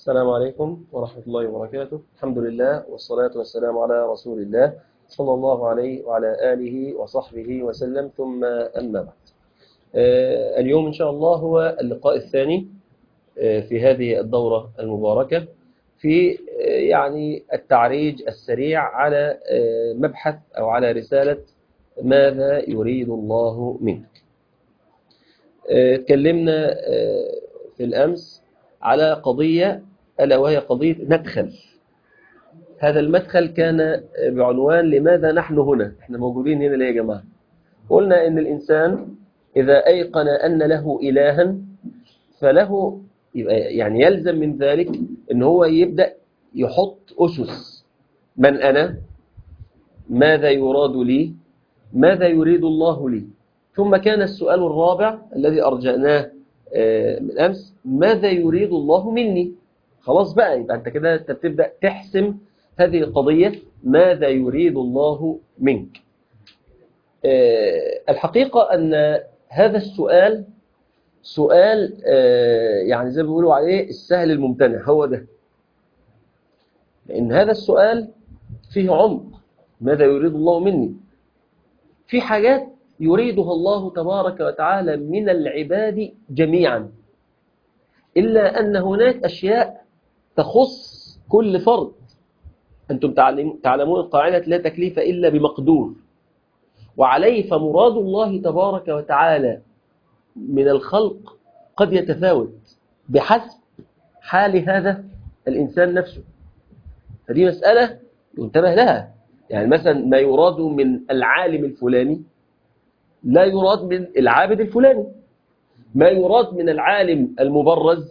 السلام عليكم ورحمة الله وبركاته الحمد لله والصلاة والسلام على رسول الله صلى الله عليه وعلى آله وصحبه وسلم ثم أما بعد آه، اليوم إن شاء الله هو اللقاء الثاني آه، في هذه الدورة المباركة في آه، يعني التعريج السريع على آه، مبحث أو على رسالة ماذا يريد الله منك آه، اتكلمنا آه، في الأمس على قضية ألا وهي قضية مدخل هذا المدخل كان بعنوان لماذا نحن هنا احنا موجودين هنا ليه يا جماعة قلنا ان الإنسان إذا أيقن أن له إلها فله يبقى يعني يلزم من ذلك ان هو يبدأ يحط أسس من أنا ماذا يراد لي ماذا يريد الله لي ثم كان السؤال الرابع الذي أرجعناه آه، من أمس ماذا يريد الله مني خلاص بقى يبقى أنت كده أنت بتبدأ تحسم هذه القضية ماذا يريد الله منك آه، الحقيقة أن هذا السؤال سؤال آه، يعني زي ما بيقولوا عليه السهل الممتنع هو ده لأن هذا السؤال فيه عمق ماذا يريد الله مني في حاجات يريدها الله تبارك وتعالى من العباد جميعا إلا أن هناك أشياء تخص كل فرد أنتم تعلم- تعلمون قاعدة لا تكليف إلا بمقدور وعليه فمراد الله تبارك وتعالى من الخلق قد يتفاوت بحسب حال هذا الإنسان نفسه فدي مسألة ينتبه لها يعني مثلا ما يراد من العالم الفلاني لا يراد من العابد الفلاني ما يراد من العالم المبرز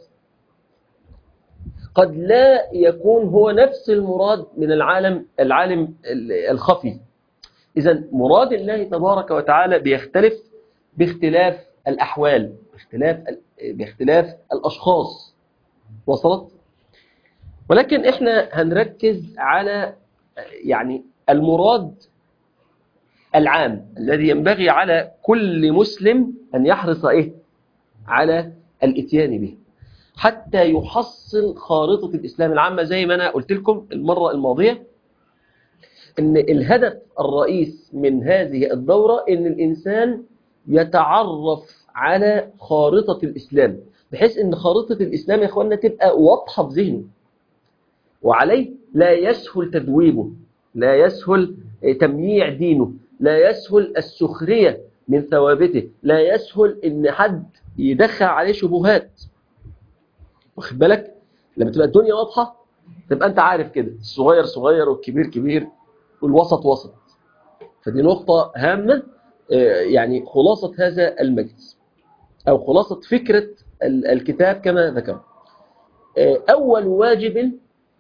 قد لا يكون هو نفس المراد من العالم العالم الخفي إذا مراد الله تبارك وتعالى بيختلف باختلاف الأحوال باختلاف باختلاف الأشخاص وصلت ولكن احنا هنركز على يعني المراد العام الذي ينبغي على كل مسلم أن يحرص إيه؟ على الاتيان به حتى يحصل خارطة الإسلام العامة زي ما أنا قلت لكم المرة الماضية أن الهدف الرئيس من هذه الدورة أن الإنسان يتعرف على خارطة الإسلام بحيث أن خارطة الإسلام يا أخوانا تبقى واضحة في ذهنه وعليه لا يسهل تذويبه لا يسهل تمييع دينه لا يسهل السخرية من ثوابته لا يسهل ان حد يدخل عليه شبهات واخد بالك لما تبقى الدنيا واضحة تبقى انت عارف كده الصغير صغير والكبير كبير والوسط وسط فدي نقطة هامة آه، يعني خلاصة هذا المجلس أو خلاصة فكرة ال- الكتاب كما ذكر آه، أول واجب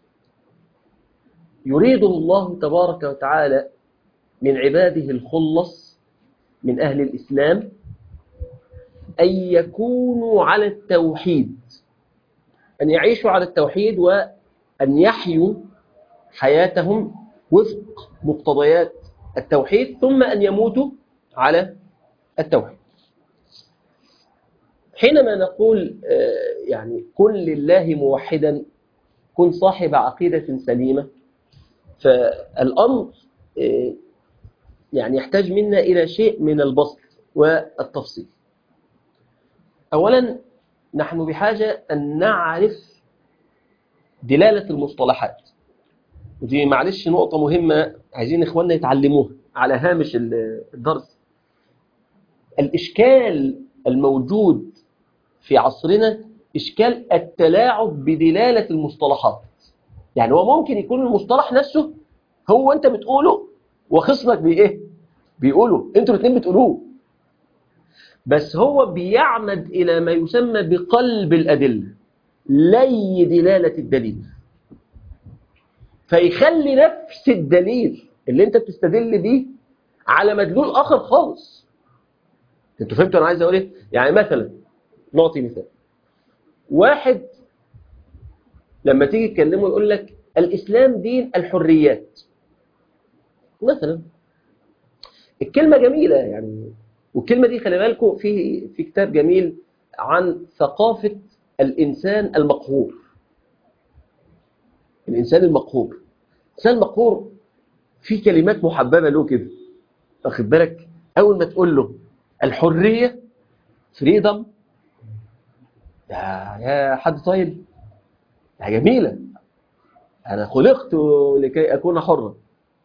يريده الله تبارك وتعالى من عباده الخلص من أهل الإسلام أن يكونوا على التوحيد أن يعيشوا على التوحيد وأن يحيوا حياتهم وفق مقتضيات التوحيد ثم أن يموتوا على التوحيد حينما نقول آه، يعني كن لله موحدا كن صاحب عقيدة سليمة فالأمر آه، يعني يحتاج منا إلى شيء من البسط والتفصيل أولا نحن بحاجة أن نعرف دلالة المصطلحات ودي معلش نقطة مهمة عايزين إخواننا يتعلموها على هامش ال- الدرس الإشكال الموجود في عصرنا إشكال التلاعب بدلالة المصطلحات يعني هو ممكن يكون المصطلح نفسه هو أنت بتقوله وخصمك بإيه؟ بيقوله أنتوا الاثنين بتقولوه بس هو بيعمد إلى ما يسمى بقلب الأدلة لي دلالة الدليل فيخلي نفس الدليل اللي انت بتستدل بيه على مدلول آخر خالص انتوا فهمتوا انا عايز اقول ايه يعني مثلا نعطي مثال واحد لما تيجي تكلمه يقول لك الإسلام دين الحريات مثلا الكلمة جميلة يعني والكلمة دي خلي بالكم في في كتاب جميل عن ثقافة الإنسان المقهور الإنسان المقهور الإنسان المقهور في كلمات محببة له كده واخد بالك أول ما تقول له الحرية فريدم يا يا حد طيب يا جميلة أنا خلقت لكي أكون حرا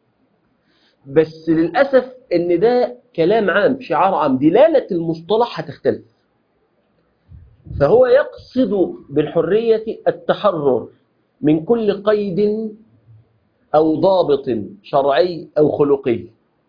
بس للأسف إن ده كلام عام شعار عام دلالة المصطلح هتختلف فهو يقصد بالحرية التحرر من كل قيد أو ضابط شرعي أو خلقي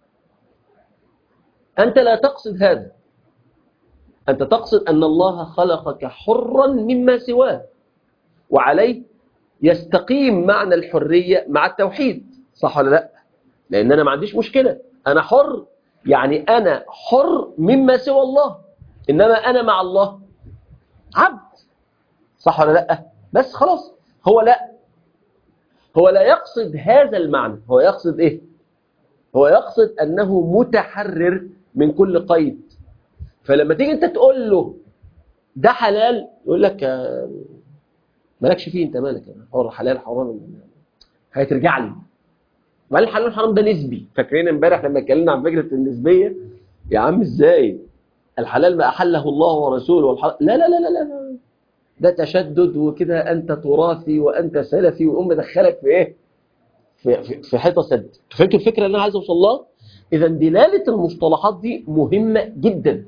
أنت لا تقصد هذا أنت تقصد أن الله خلقك حرا مما سواه وعليه يستقيم معنى الحرية مع التوحيد صح ولا لا لأن أنا ما عنديش مشكلة أنا حر يعني أنا حر مما سوى الله إنما أنا مع الله عبد صح ولا لا بس خلاص هو لا هو لا يقصد هذا المعنى هو يقصد إيه هو يقصد أنه متحرر من كل قيد فلما تيجي أنت تقول له ده حلال يقول لك آه، مالكش فيه أنت مالك حر حلال حرام هيترجع لي وبعدين الحلال والحرام ده نسبي فاكرين امبارح لما اتكلمنا عن فكره النسبيه يا عم ازاي الحلال ما احله الله ورسوله والحرام لا لا لا لا لا ده تشدد وكده انت تراثي وانت سلفي وام دخلك في ايه في في, في حيطه سد فهمتوا الفكره اللي انا عايز اوصل لها اذا دلاله المصطلحات دي مهمه جدا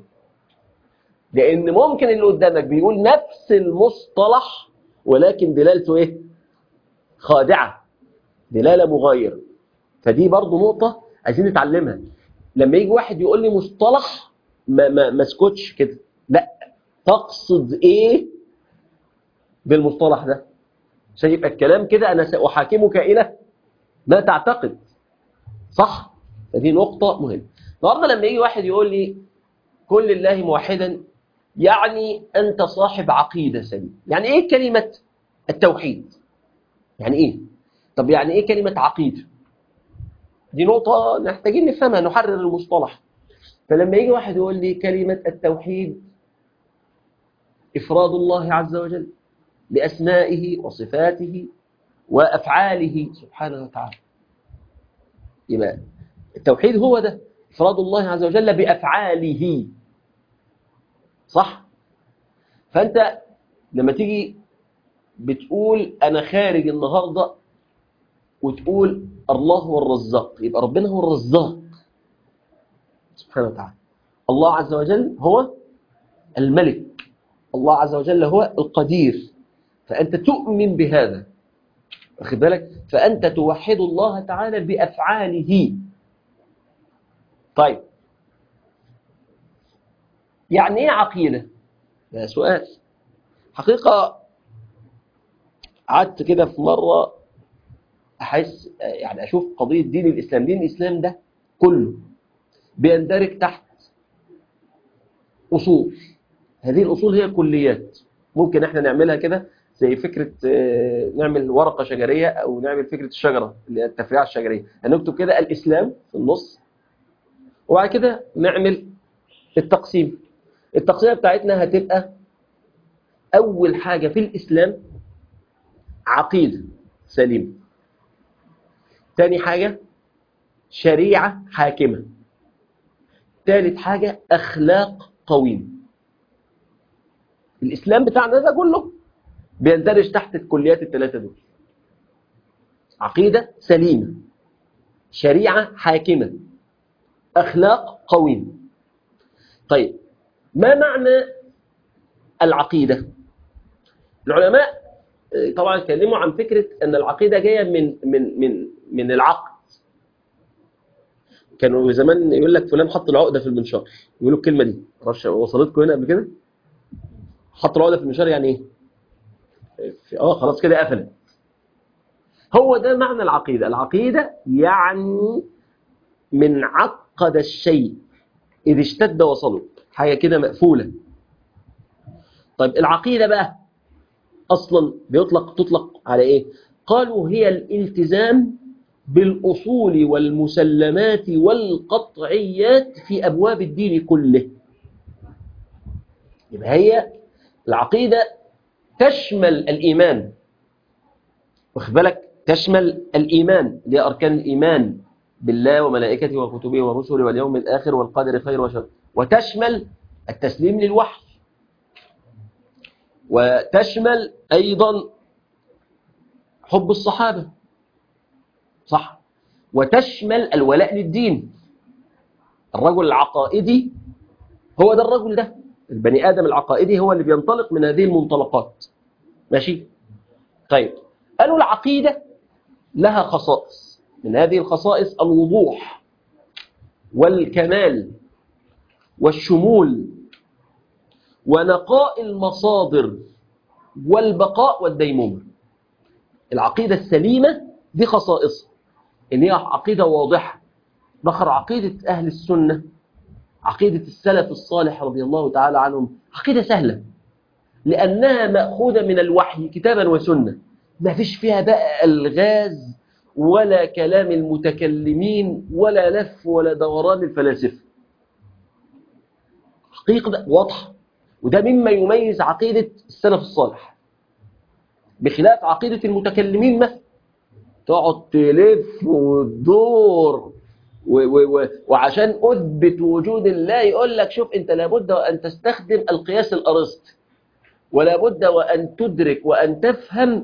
لان ممكن اللي قدامك بيقول نفس المصطلح ولكن دلالته ايه خادعه دلاله مغايره فدي برضو نقطة عايزين نتعلمها لما يجي واحد يقول لي مصطلح ما ما ما اسكتش كده لا تقصد ايه بالمصطلح ده عشان يبقى الكلام كده انا ساحاكمك الى ما تعتقد صح فدي نقطة مهمة النهارده لما يجي واحد يقول لي كل الله موحدا يعني انت صاحب عقيدة سليمة يعني ايه كلمة التوحيد يعني ايه طب يعني ايه كلمة عقيدة دي نقطة محتاجين نفهمها نحرر المصطلح فلما يجي واحد يقول لي كلمة التوحيد إفراد الله عز وجل بأسمائه وصفاته وأفعاله سبحانه وتعالى يبقى التوحيد هو ده إفراد الله عز وجل بأفعاله صح؟ فأنت لما تيجي بتقول أنا خارج النهاردة وتقول الله هو الرزاق يبقى ربنا هو الرزاق سبحانه وتعالى الله عز وجل هو الملك الله عز وجل هو القدير فأنت تؤمن بهذا واخد بالك فأنت توحد الله تعالى بأفعاله طيب يعني ايه عقيدة ده سؤال حقيقة قعدت كده في مرة أحس يعني أشوف قضية دين الإسلام دين الإسلام ده كله بيندرج تحت أصول هذه الأصول هي كليات ممكن احنا نعملها كده زي فكرة آه، نعمل ورقة شجرية أو نعمل فكرة الشجرة اللي هي التفريعة الشجرية هنكتب كده الإسلام في النص وبعد كده نعمل التقسيم التقسيمة بتاعتنا هتبقى أول حاجة في الإسلام عقيدة سليمة تاني حاجة شريعة حاكمة تالت حاجة أخلاق قويمة الإسلام بتاعنا ده كله بيندرج تحت الكليات الثلاثة دول عقيدة سليمة شريعة حاكمة أخلاق قويمة طيب ما معنى العقيدة العلماء آه، طبعا اتكلموا عن فكرة أن العقيدة جاية من من من من العقد كانوا زمان يقول لك فلان حط العقدة في المنشار يقولوا الكلمة دي معرفش وصلتكم هنا قبل كده حط العقدة في المنشار يعني ايه في- اه خلاص كده قفلت هو ده معنى العقيدة العقيدة يعني من عقد الشيء إذ اشتد وصلب حاجة كده مقفولة طيب العقيدة بقى أصلا بيطلق تطلق على إيه قالوا هي الالتزام بالأصول والمسلمات والقطعيات في أبواب الدين كله يبقى هي العقيدة تشمل الإيمان واخد بالك تشمل الإيمان اللي هي أركان الإيمان بالله وملائكته وكتبه ورسله واليوم الآخر والقدر خير وشر وتشمل التسليم للوحي وتشمل أيضا حب الصحابة صح وتشمل الولاء للدين الرجل العقائدي هو ده الرجل ده البني آدم العقائدي هو اللي بينطلق من هذه المنطلقات ماشي طيب قالوا العقيدة لها خصائص من هذه الخصائص الوضوح والكمال والشمول ونقاء المصادر والبقاء والديمومة العقيدة السليمة دي خصائص إن هي عقيدة واضحة ذكر عقيدة أهل السنة عقيدة السلف الصالح رضي الله تعالى عنهم عقيدة سهلة لأنها مأخوذة من الوحي كتابا وسنة ما فيش فيها بقى الغاز ولا كلام المتكلمين ولا لف ولا دوران الفلاسفة حقيقة واضحة وده مما يميز عقيدة السلف الصالح بخلاف عقيدة المتكلمين مثلا تقعد تلف وتدور و و و وعشان أثبت وجود الله يقول لك شوف أنت لابد وأن تستخدم القياس الأرسط ولا بد وأن تدرك وأن تفهم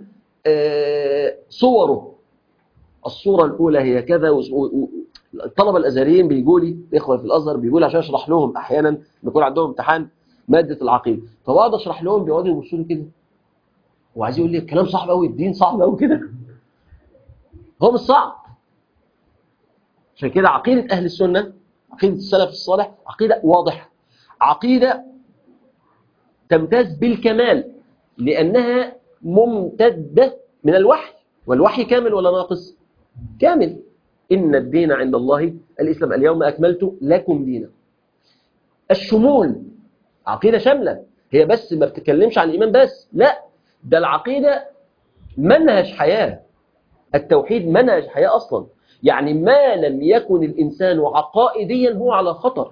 صوره الصورة الأولى هي كذا الطلبة الأزهريين بيجوا لي إخوة في الأزهر بيقول عشان أشرح لهم أحيانا بيكون عندهم امتحان مادة العقيدة فبقعد أشرح لهم بيقعدوا يبصوا لي كده وعايز يقول لي الكلام صعب قوي الدين صعب قوي كده هو مش صعب عشان كده عقيدة أهل السنة عقيدة السلف الصالح عقيدة واضحة عقيدة تمتاز بالكمال لأنها ممتدة من الوحي والوحي كامل ولا ناقص كامل إن الدين عند الله الإسلام اليوم أكملت لكم دينا الشمول عقيدة شاملة هي بس ما بتتكلمش عن الإيمان بس لا ده العقيدة منهج حياة التوحيد منهج حياة أصلا يعني ما لم يكن الإنسان عقائديا هو على خطر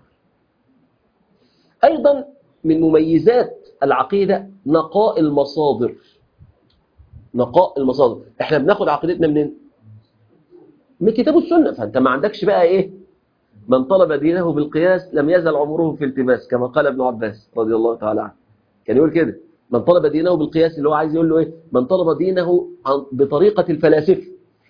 أيضا من مميزات العقيدة نقاء المصادر نقاء المصادر احنا بناخد عقيدتنا منين من كتاب السنة فانت ما عندكش بقى ايه من طلب دينه بالقياس لم يزل عمره في التباس كما قال ابن عباس رضي الله تعالى عنه كان يقول كده من طلب دينه بالقياس اللي هو عايز يقول له ايه من طلب دينه بطريقة الفلاسفة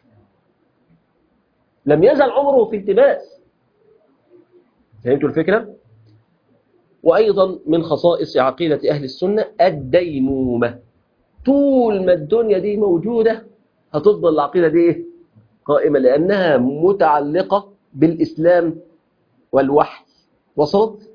لم يزل عمره في التباس فهمتوا الفكرة وأيضا من خصائص عقيدة أهل السنة الديمومة طول ما الدنيا دي موجودة هتفضل العقيدة دي إيه؟ قائمة لأنها متعلقة بالإسلام والوحي وصلت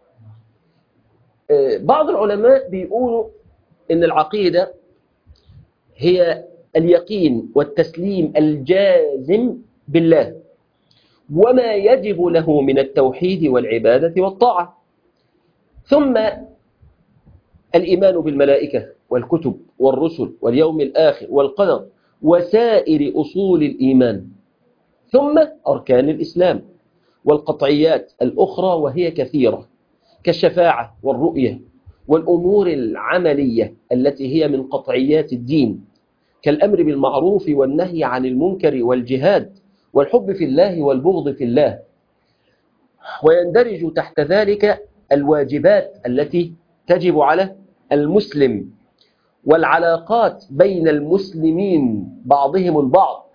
بعض العلماء بيقولوا إن العقيدة هي اليقين والتسليم الجازم بالله وما يجب له من التوحيد والعبادة والطاعة ثم الإيمان بالملائكة والكتب والرسل واليوم الآخر والقدر وسائر أصول الإيمان ثم أركان الإسلام والقطعيات الأخرى وهي كثيرة كالشفاعة والرؤية والأمور العملية التي هي من قطعيات الدين كالأمر بالمعروف والنهي عن المنكر والجهاد والحب في الله والبغض في الله ويندرج تحت ذلك الواجبات التي تجب على المسلم والعلاقات بين المسلمين بعضهم البعض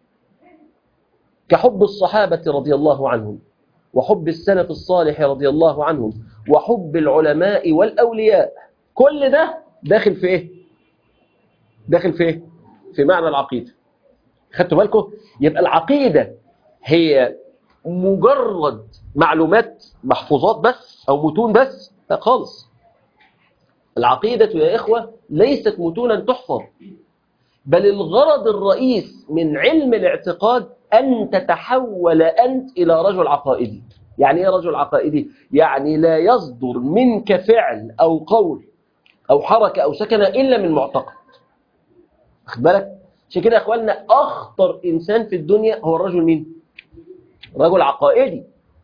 كحب الصحابة رضي الله عنهم وحب السلف الصالح رضي الله عنهم وحب العلماء والأولياء كل ده داخل في إيه؟ داخل في إيه؟ في معنى العقيدة خدتوا بالكم؟ يبقى العقيدة هي مجرد معلومات محفوظات بس أو متون بس لا خالص العقيدة يا إخوة ليست متونا تحفظ بل الغرض الرئيس من علم الاعتقاد أن تتحول أنت إلى رجل عقائدي يعني إيه رجل عقائدي؟ يعني لا يصدر منك فعل أو قول أو حركة أو سكنة إلا من معتقد أخذ بالك؟ عشان كده يا أخواننا أخطر إنسان في الدنيا هو الرجل مين؟ رجل عقائدي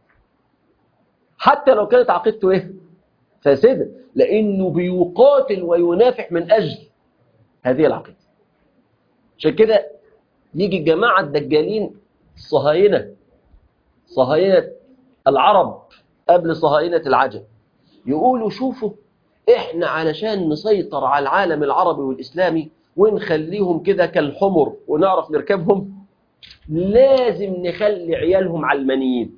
حتى لو كانت عقيدته إيه؟ فاسدة لأنه بيقاتل وينافح من أجل هذه العقيدة عشان كده يجي الجماعة الدجالين الصهاينة صهاينة العرب قبل صهاينة العجم يقولوا شوفوا احنا علشان نسيطر على العالم العربي والإسلامي ونخليهم كده كالحمر ونعرف نركبهم لازم نخلي عيالهم علمانيين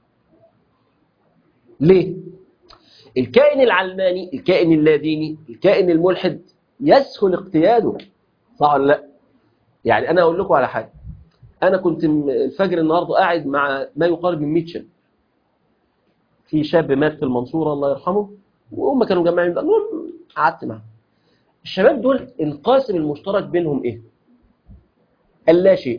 ليه؟ الكائن العلماني الكائن اللاديني الكائن الملحد يسهل اقتياده صح ولا لا؟ يعني أنا أقول لكم على حاجة أنا كنت الفجر النهاردة قاعد مع ما يقارب من 100 شاب في شاب مات في المنصورة الله يرحمه وهم كانوا جماعين المهم قعدت معاهم الشباب دول القاسم المشترك بينهم ايه اللا شيء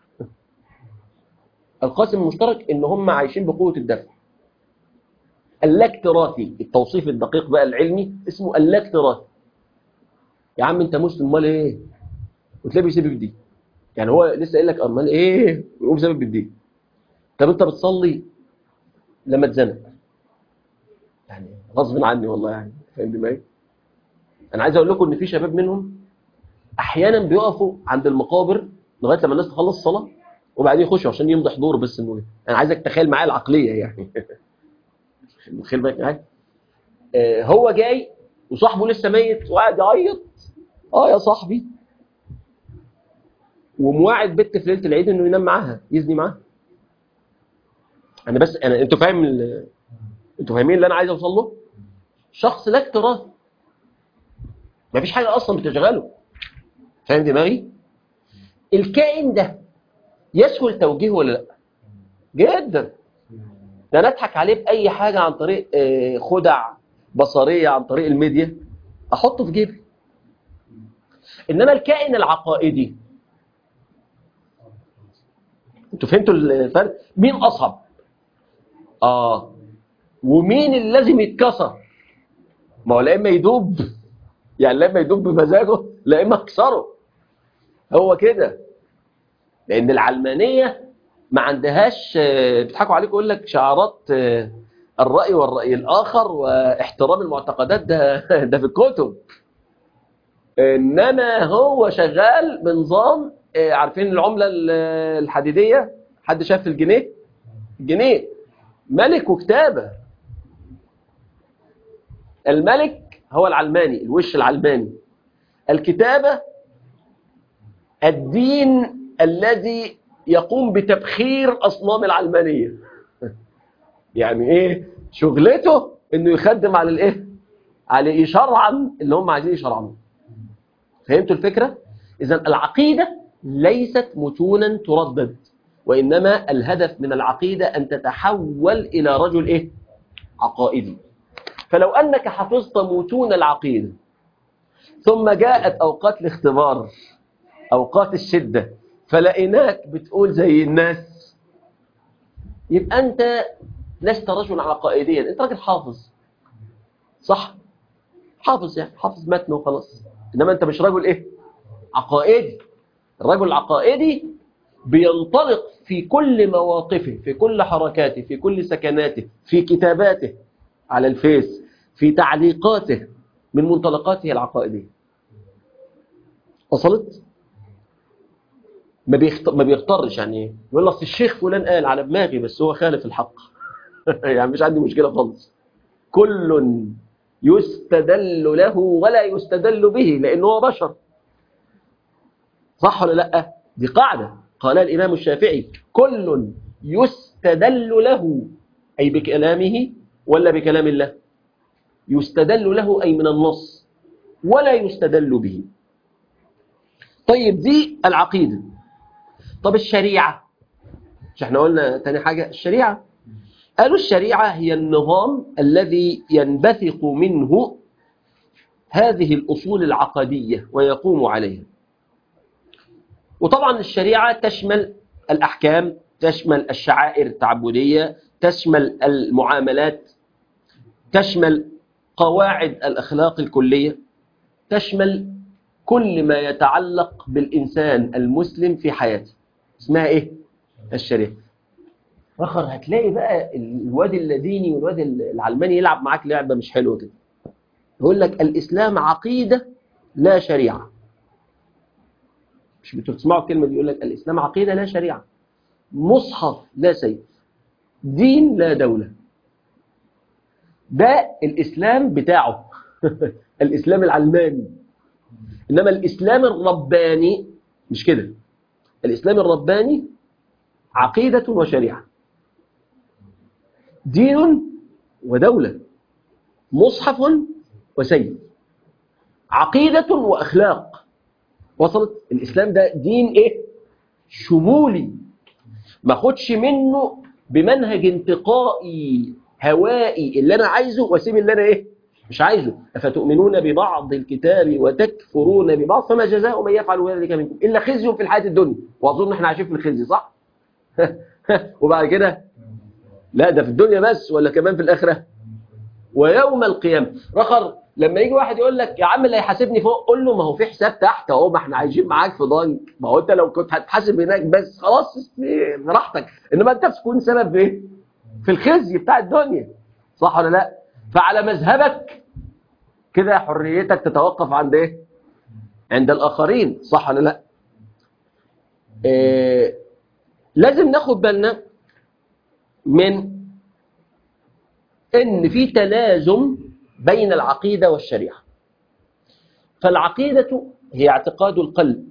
القاسم المشترك ان هم عايشين بقوة الدفع اللاكتراثي التوصيف الدقيق بقى العلمي اسمه اللاكتراثي يا عم انت مسلم امال ايه وتلاقيه بيسيب بدي يعني هو لسه قايل لك امال ايه ويقوم سابب بدي طب انت بتصلي لما اتزنق يعني غصب عني والله يعني فاهم دماغي انا عايز اقول لكم ان في شباب منهم احيانا بيقفوا عند المقابر لغايه لما الناس تخلص الصلاه وبعدين يخشوا عشان يمضي حضور بس انه انا عايزك تخيل معايا العقليه يعني متخيل بالك معايا آه هو جاي وصاحبه لسه ميت وقاعد يعيط اه يا صاحبي ومواعد بنت في ليله العيد انه ينام معاها يزني معاها انا بس انا انتوا فاهم ال... انتوا فاهمين اللي انا عايز اوصل له شخص لا اكتراث مفيش حاجه اصلا بتشغله فاهم دماغي الكائن ده يسهل توجيهه ولا لا جدا ده نضحك عليه باي حاجه عن طريق خدع بصريه عن طريق الميديا احطه في جيبي انما الكائن العقائدي انتوا فهمتوا الفرق مين اصعب اه ومين اللي لازم يتكسر ما هو لا اما يدوب يعني لا اما يدوب بمزاجه لا اما اكسره هو كده لان العلمانيه ما عندهاش بيضحكوا عليك يقول لك شعارات الراي والراي الاخر واحترام المعتقدات ده ده في الكتب انما هو شغال بنظام عارفين العمله الحديديه حد شاف الجنيه الجنيه ملك وكتابه الملك هو العلماني الوش العلماني الكتابة الدين الذي يقوم بتبخير أصنام العلمانية يعني إيه شغلته إنه يخدم على الإيه على يشرعا اللي هم عايزين يشرعنوا فهمتوا الفكرة إذا العقيدة ليست متونا تردد وإنما الهدف من العقيدة أن تتحول إلى رجل إيه عقائدي فلو أنك حفظت متون العقيدة ثم جاءت أوقات الاختبار أوقات الشدة فلقيناك بتقول زي الناس يبقى أنت لست رجل عقائديا أنت راجل حافظ صح حافظ يعني حافظ متن وخلاص إنما أنت مش رجل إيه عقائدي الرجل العقائدي بينطلق في كل مواقفه في كل حركاته في كل سكناته في كتاباته على الفيس في تعليقاته من منطلقاته العقائدية وصلت؟ ما بيخت... ما بيغترش يعني يقول لك الشيخ فلان قال على دماغي بس هو خالف الحق يعني مش عندي مشكلة خالص كل يستدل له ولا يستدل به لأنه هو بشر صح ولا لا دي قاعدة قال الإمام الشافعي كل يستدل له أي بكلامه ولا بكلام الله يستدل له أي من النص ولا يستدل به طيب دي العقيدة طب الشريعة مش احنا قلنا تاني حاجة الشريعة قالوا الشريعة هي النظام الذي ينبثق منه هذه الأصول العقدية ويقوم عليها وطبعا الشريعة تشمل الأحكام تشمل الشعائر التعبدية تشمل المعاملات تشمل قواعد الأخلاق الكلية تشمل كل ما يتعلق بالإنسان المسلم في حياته اسمها إيه؟ الشريعة آخر هتلاقي بقى الواد اللديني والواد العلماني يلعب معاك لعبة مش حلوة كده يقول لك الإسلام عقيدة لا شريعة مش بتسمعوا الكلمة دي يقول لك الإسلام عقيدة لا شريعة مصحف لا سيف دين لا دولة ده الإسلام بتاعه الإسلام العلماني إنما الإسلام الرباني مش كده الإسلام الرباني عقيدة وشريعة دين ودولة مصحف وسيف عقيدة وأخلاق وصلت الإسلام ده دين إيه شمولي ما خدش منه بمنهج انتقائي هوائي اللي أنا عايزه واسيب اللي أنا إيه مش عايزه أفتؤمنون ببعض الكتاب وتكفرون ببعض فما جزاء من يفعل ذلك منكم إلا خزي في الحياة الدنيا وأظن إحنا عايشين في الخزي صح وبعد كده لا ده في الدنيا بس ولا كمان في الآخرة ويوم القيامة رخر لما يجي واحد يقول لك يا عم اللي هيحاسبني فوق قول له ما هو في حساب تحت اهو ما احنا عايشين معاك في ضنك ما هو انت لو كنت هتحاسب هناك بس خلاص براحتك انما انت تكون سبب في ايه في الخزي بتاع الدنيا صح ولا لا فعلى مذهبك كده حريتك تتوقف عند ايه عند الاخرين صح ولا لا إيه لازم ناخد بالنا من ان في تلازم بين العقيدة والشريعة فالعقيدة هي اعتقاد القلب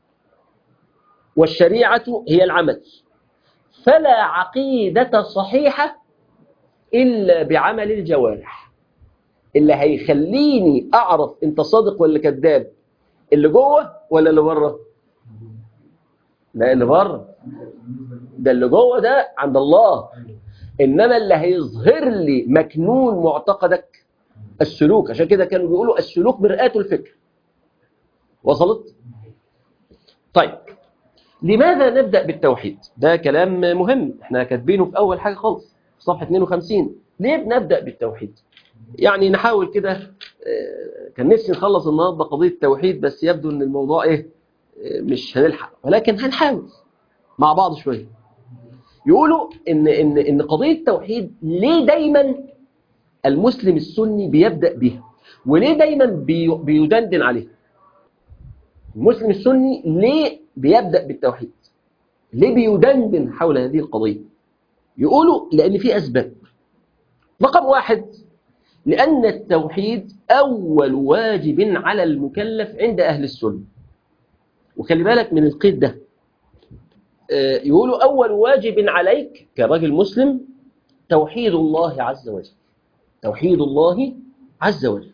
والشريعة هي العمل فلا عقيدة صحيحة إلا بعمل الجوارح اللي هيخليني أعرف أنت صادق ولا كذاب اللي جوه ولا اللي بره لا اللي بره ده اللي جوه ده عند الله إنما اللي هيظهر لي مكنون معتقدك السلوك عشان كده كانوا بيقولوا السلوك مرآة الفكر وصلت؟ طيب لماذا نبدأ بالتوحيد؟ ده كلام مهم احنا كاتبينه في أول حاجة خالص في صفحة 52 ليه بنبدأ بالتوحيد؟ يعني نحاول كده كان نفسي نخلص النهارده قضية التوحيد بس يبدو ان الموضوع ايه مش هنلحق ولكن هنحاول مع بعض شوية يقولوا ان ان ان قضية التوحيد ليه دايما المسلم السني بيبدأ بيها وليه دايما بي بيدندن عليها المسلم السني ليه بيبدأ بالتوحيد ليه بيدندن حول هذه القضية يقولوا لأن في أسباب رقم واحد لأن التوحيد أول واجب على المكلف عند أهل السنة وخلي بالك من القيد ده يقولوا أول واجب عليك كرجل مسلم توحيد الله عز وجل توحيد الله عز وجل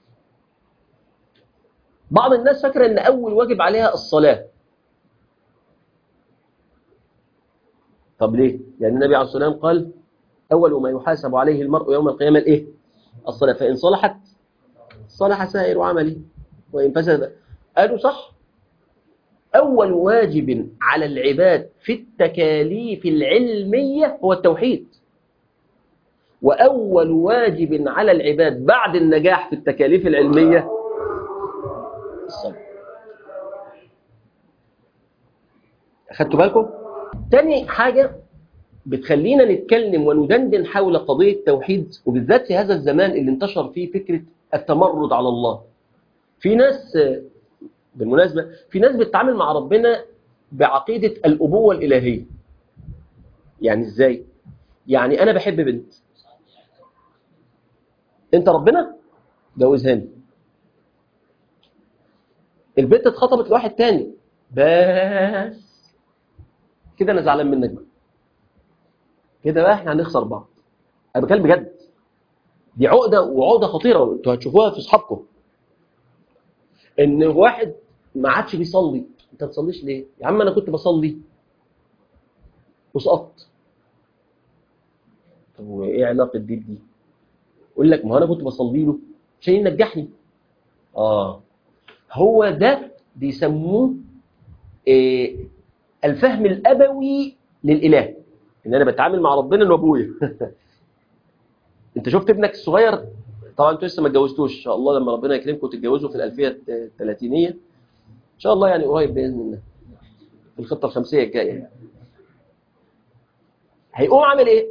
بعض الناس فاكرة أن أول واجب عليها الصلاة طب ليه؟ لأن النبي عليه الصلاة والسلام قال أول ما يحاسب عليه المرء يوم القيامة الإيه؟ الصلاة فإن صلحت صلح سائر عمله وإن فسد قالوا صح أول واجب على العباد في التكاليف العلمية هو التوحيد وأول واجب على العباد بعد النجاح في التكاليف العلمية الصلاة أخدتوا بالكم؟ تاني حاجة بتخلينا نتكلم وندندن حول قضية التوحيد وبالذات في هذا الزمان اللي انتشر فيه فكرة التمرد على الله في ناس بالمناسبة في ناس بتتعامل مع ربنا بعقيدة الأبوة الإلهية يعني إزاي؟ يعني أنا بحب بنت أنت ربنا جوزهاني البنت اتخطبت لواحد تاني بس كده أنا زعلان منك بقى كده بقى احنا هنخسر بعض انا بتكلم بجد دي عقده وعقده خطيره انتوا هتشوفوها في اصحابكم ان واحد ما عادش بيصلي انت ما تصليش ليه يا عم انا كنت بصلي وسقطت طب وايه علاقه دي بدي يقول لك ما هو انا كنت بصلي له عشان ينجحني اه هو ده بيسموه إيه الفهم الابوي للاله ان انا بتعامل مع ربنا انه ابويا انت شفت ابنك الصغير طبعا انتوا لسه ما اتجوزتوش ان شاء الله لما ربنا يكرمكم تتجوزوا في الالفيه الثلاثينيه ان شاء الله يعني قريب باذن الله في الخطه الخمسيه الجايه هيقوم عامل ايه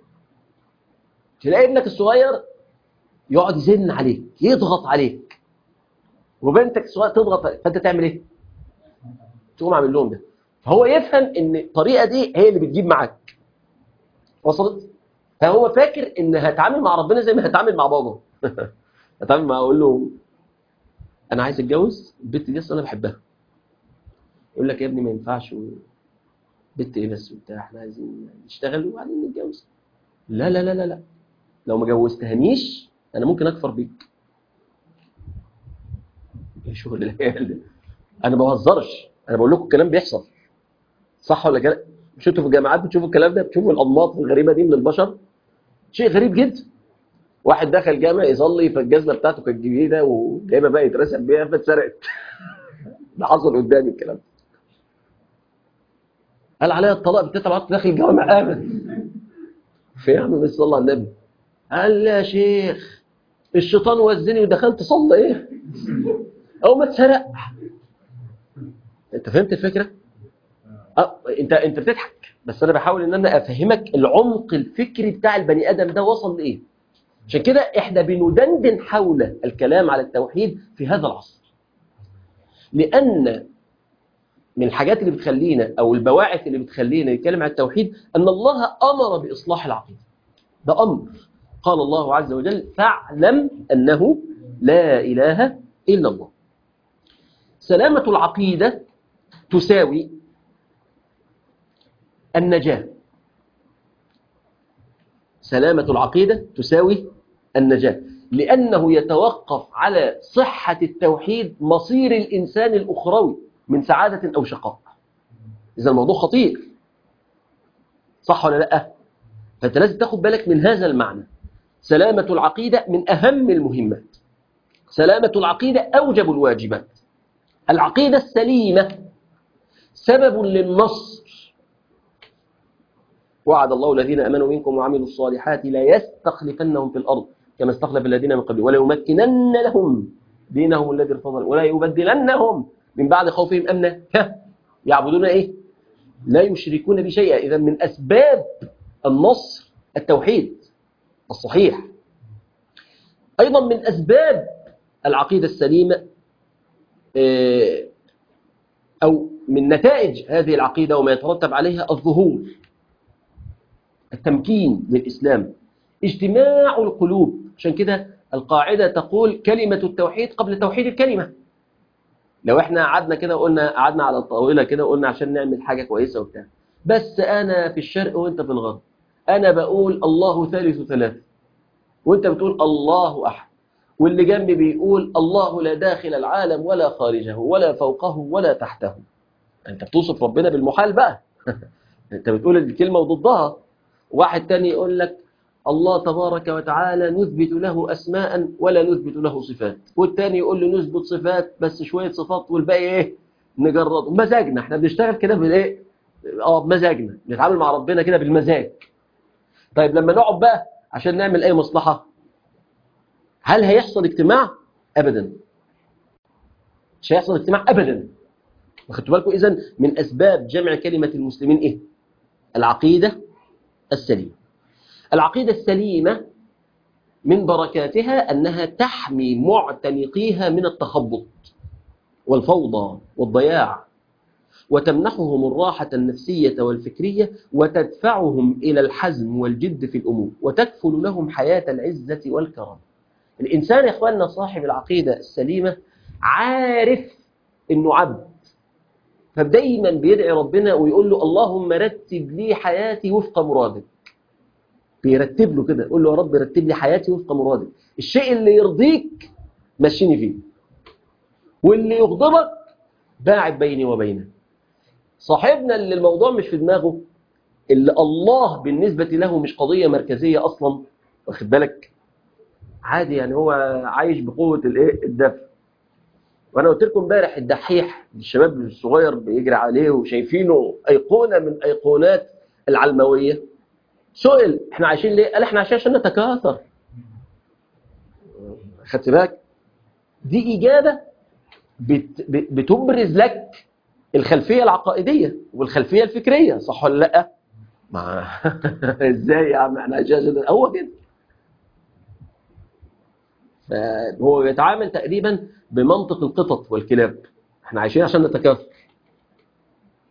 تلاقي ابنك الصغير يقعد يزن عليك يضغط عليك وبنتك الصغيره تضغط عليك فانت تعمل ايه تقوم عامل لهم ده فهو يفهم ان الطريقه دي هي اللي بتجيب معاك وصلت فهو فاكر ان هتعامل مع ربنا زي ما هتعامل مع بابا هتعامل مع اقول له انا عايز اتجوز البنت دي اصلا انا بحبها يقول لك يا ابني ما ينفعش و... بنت ايه بس وبتاع احنا عايزين نشتغل وبعدين نتجوز لا لا لا لا لا لو ما جوزتهانيش انا ممكن اكفر بيك ايه شغل العيال ده انا ما بهزرش انا بقول لكم الكلام بيحصل صح ولا كده مش انتوا في الجامعات بتشوفوا الكلام ده بتشوفوا الانماط الغريبه دي من البشر شيء غريب جدا واحد دخل جامع يصلي فالجزمه بتاعته كانت جديده وجايبه بقى يترسم بيها فاتسرقت ده حصل قدامي الكلام قال عليها الطلاق بتاعت العقد داخل الجامع ابدا في يا عم بس صلى على النبي قال لي يا شيخ الشيطان وزني ودخلت صلى ايه او ما اتسرق انت فهمت الفكره أه انت انت بتضحك بس انا بحاول ان انا افهمك العمق الفكري بتاع البني ادم ده وصل لايه عشان كده احنا بندندن حول الكلام على التوحيد في هذا العصر لان من الحاجات اللي بتخلينا او البواعث اللي بتخلينا نتكلم عن التوحيد ان الله امر باصلاح العقيده ده امر قال الله عز وجل فاعلم انه لا اله الا الله سلامه العقيده تساوي النجاه سلامه العقيده تساوي النجاه لانه يتوقف على صحه التوحيد مصير الانسان الاخروي من سعادة أو شقاء إذا الموضوع خطير صح ولا لا فأنت لازم تاخد بالك من هذا المعنى سلامة العقيدة من أهم المهمات سلامة العقيدة أوجب الواجبات العقيدة السليمة سبب للنصر وعد الله الذين أمنوا منكم وعملوا الصالحات لا يستخلفنهم في الأرض كما استخلف الذين من قبلهم ولا يمكنن لهم دينهم الذي ارتضى ولا يبدلنهم من بعد خوفهم أمنا يعبدون إيه لا يشركون بشيئا إذا من أسباب النصر التوحيد الصحيح أيضا من أسباب العقيدة السليمة أو من نتائج هذه العقيدة وما يترتب عليها الظهور التمكين للإسلام اجتماع القلوب عشان كده القاعدة تقول كلمة التوحيد قبل توحيد الكلمة لو احنا قعدنا كده وقلنا قعدنا على الطاوله كده وقلنا عشان نعمل حاجه كويسه وبتاع بس انا في الشرق وانت في الغرب انا بقول الله ثالث ثلاثه وانت بتقول الله احد واللي جنبي بيقول الله لا داخل العالم ولا خارجه ولا فوقه ولا تحته انت بتوصف ربنا بالمحال بقى انت بتقول الكلمه وضدها واحد تاني يقول لك الله تبارك وتعالى نثبت له أسماء ولا نثبت له صفات والتاني يقول له نثبت صفات بس شوية صفات والباقي إيه نجرد مزاجنا احنا بنشتغل كده بالإيه اه بمزاجنا بنتعامل مع ربنا كده بالمزاج طيب لما نقعد بقى عشان نعمل أي مصلحة هل هيحصل اجتماع أبدا مش هيحصل اجتماع أبدا واخدتوا بالكم إذن من أسباب جمع كلمة المسلمين إيه العقيدة السليمة العقيدة السليمة من بركاتها أنها تحمي معتنقيها من التخبط والفوضى والضياع وتمنحهم الراحة النفسية والفكرية وتدفعهم إلى الحزم والجد في الأمور وتكفل لهم حياة العزة والكرم الإنسان يا إخواننا صاحب العقيدة السليمة عارف أنه عبد فدايما بيدعي ربنا ويقول له اللهم رتب لي حياتي وفق مرادك بيرتب له كده يقول له يا رب رتب لي حياتي وفق مرادك الشيء اللي يرضيك مشيني فيه واللي يغضبك باعد بيني وبينه صاحبنا اللي الموضوع مش في دماغه اللي الله بالنسبة له مش قضية مركزية أصلا واخد بالك عادي يعني هو عايش بقوة الايه الدفع وانا قلت لكم امبارح الدحيح الشباب الصغير بيجري عليه وشايفينه ايقونه من ايقونات العلمويه سئل احنا عايشين ليه قال احنا عايشين عشان نتكاثر خدت بالك دي اجابه بت بتبرز لك الخلفيه العقائديه والخلفيه الفكريه صح ولا لا ما ازاي يا عم احنا عايشين عشان هو كده فهو بيتعامل تقريبا بمنطق القطط والكلاب احنا عايشين عشان نتكاثر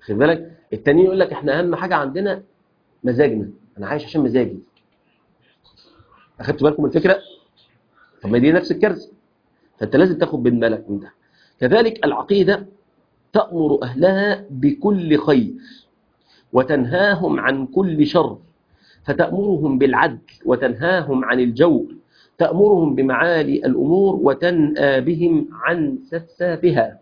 خد بالك التاني يقول لك احنا اهم حاجه عندنا مزاجنا انا عايش عشان مزاجي اخدت بالكم من الفكره طب ما دي نفس الكارثه فانت لازم تاخد بالك من ده كذلك العقيده تامر اهلها بكل خير وتنهاهم عن كل شر فتامرهم بالعدل وتنهاهم عن الجور تامرهم بمعالي الامور وتنأى بهم عن سفسافها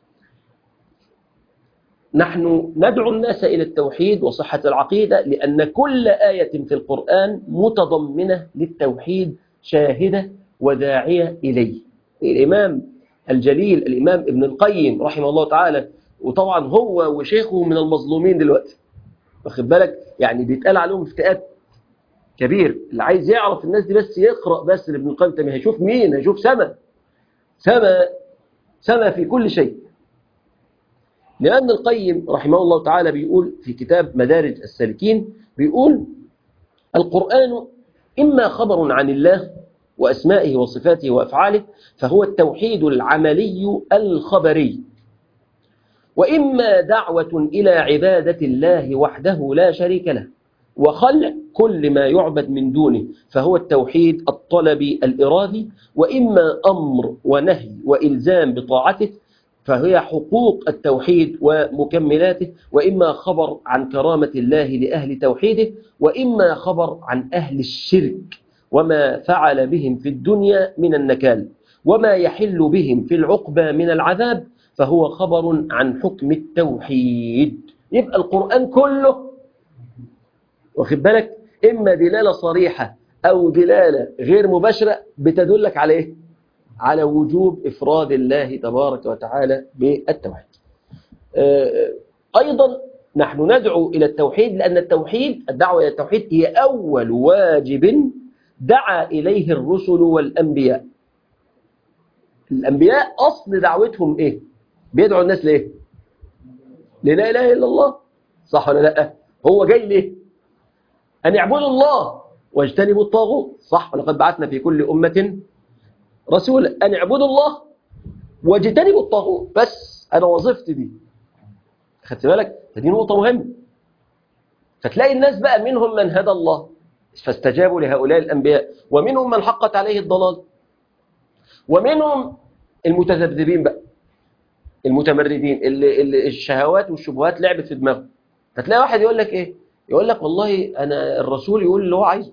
نحن ندعو الناس إلى التوحيد وصحة العقيدة لأن كل آية في القرآن متضمنة للتوحيد شاهدة وداعية إليه الإمام الجليل الإمام ابن القيم رحمه الله تعالى وطبعا هو وشيخه من المظلومين دلوقتي واخد بالك يعني بيتقال عليهم افتئات كبير اللي عايز يعرف الناس دي بس يقرأ بس لابن القيم تاني هيشوف مين هيشوف سما سما سما في كل شيء لأن القيم رحمه الله تعالى بيقول في كتاب مدارج السالكين بيقول القرآن إما خبر عن الله وأسمائه وصفاته وأفعاله فهو التوحيد العملي الخبري وإما دعوة إلى عبادة الله وحده لا شريك له وخلع كل ما يعبد من دونه فهو التوحيد الطلبي الإرادي وإما أمر ونهي وإلزام بطاعته فهي حقوق التوحيد ومكملاته وإما خبر عن كرامة الله لأهل توحيده وإما خبر عن أهل الشرك وما فعل بهم في الدنيا من النكال وما يحل بهم في العقبى من العذاب فهو خبر عن حكم التوحيد يبقى القرآن كله واخد بالك إما دلالة صريحة أو دلالة غير مباشرة بتدلك على إيه؟ على وجوب إفراد الله تبارك وتعالى بالتوحيد أيضا نحن ندعو إلى التوحيد لأن التوحيد الدعوة إلى التوحيد هي أول واجب دعا إليه الرسل والأنبياء الأنبياء أصل دعوتهم إيه؟ بيدعوا الناس ليه؟ للا إله إلا الله صح ولا لا؟ هو جاي ليه؟ أن يعبدوا الله واجتنبوا الطاغوت صح ولقد بعثنا في كل أمة رسولا أن اعبدوا الله واجتنبوا الطاغوت بس أنا وظيفتي دي خدت بالك فدي نقطة مهمة فتلاقي الناس بقى منهم من هدى الله فاستجابوا لهؤلاء الأنبياء ومنهم من حقت عليه الضلال ومنهم المتذبذبين بقى المتمردين اللي, اللي الشهوات والشبهات لعبت في دماغه فتلاقي واحد يقول لك ايه يقول لك والله انا الرسول يقول اللي هو عايزه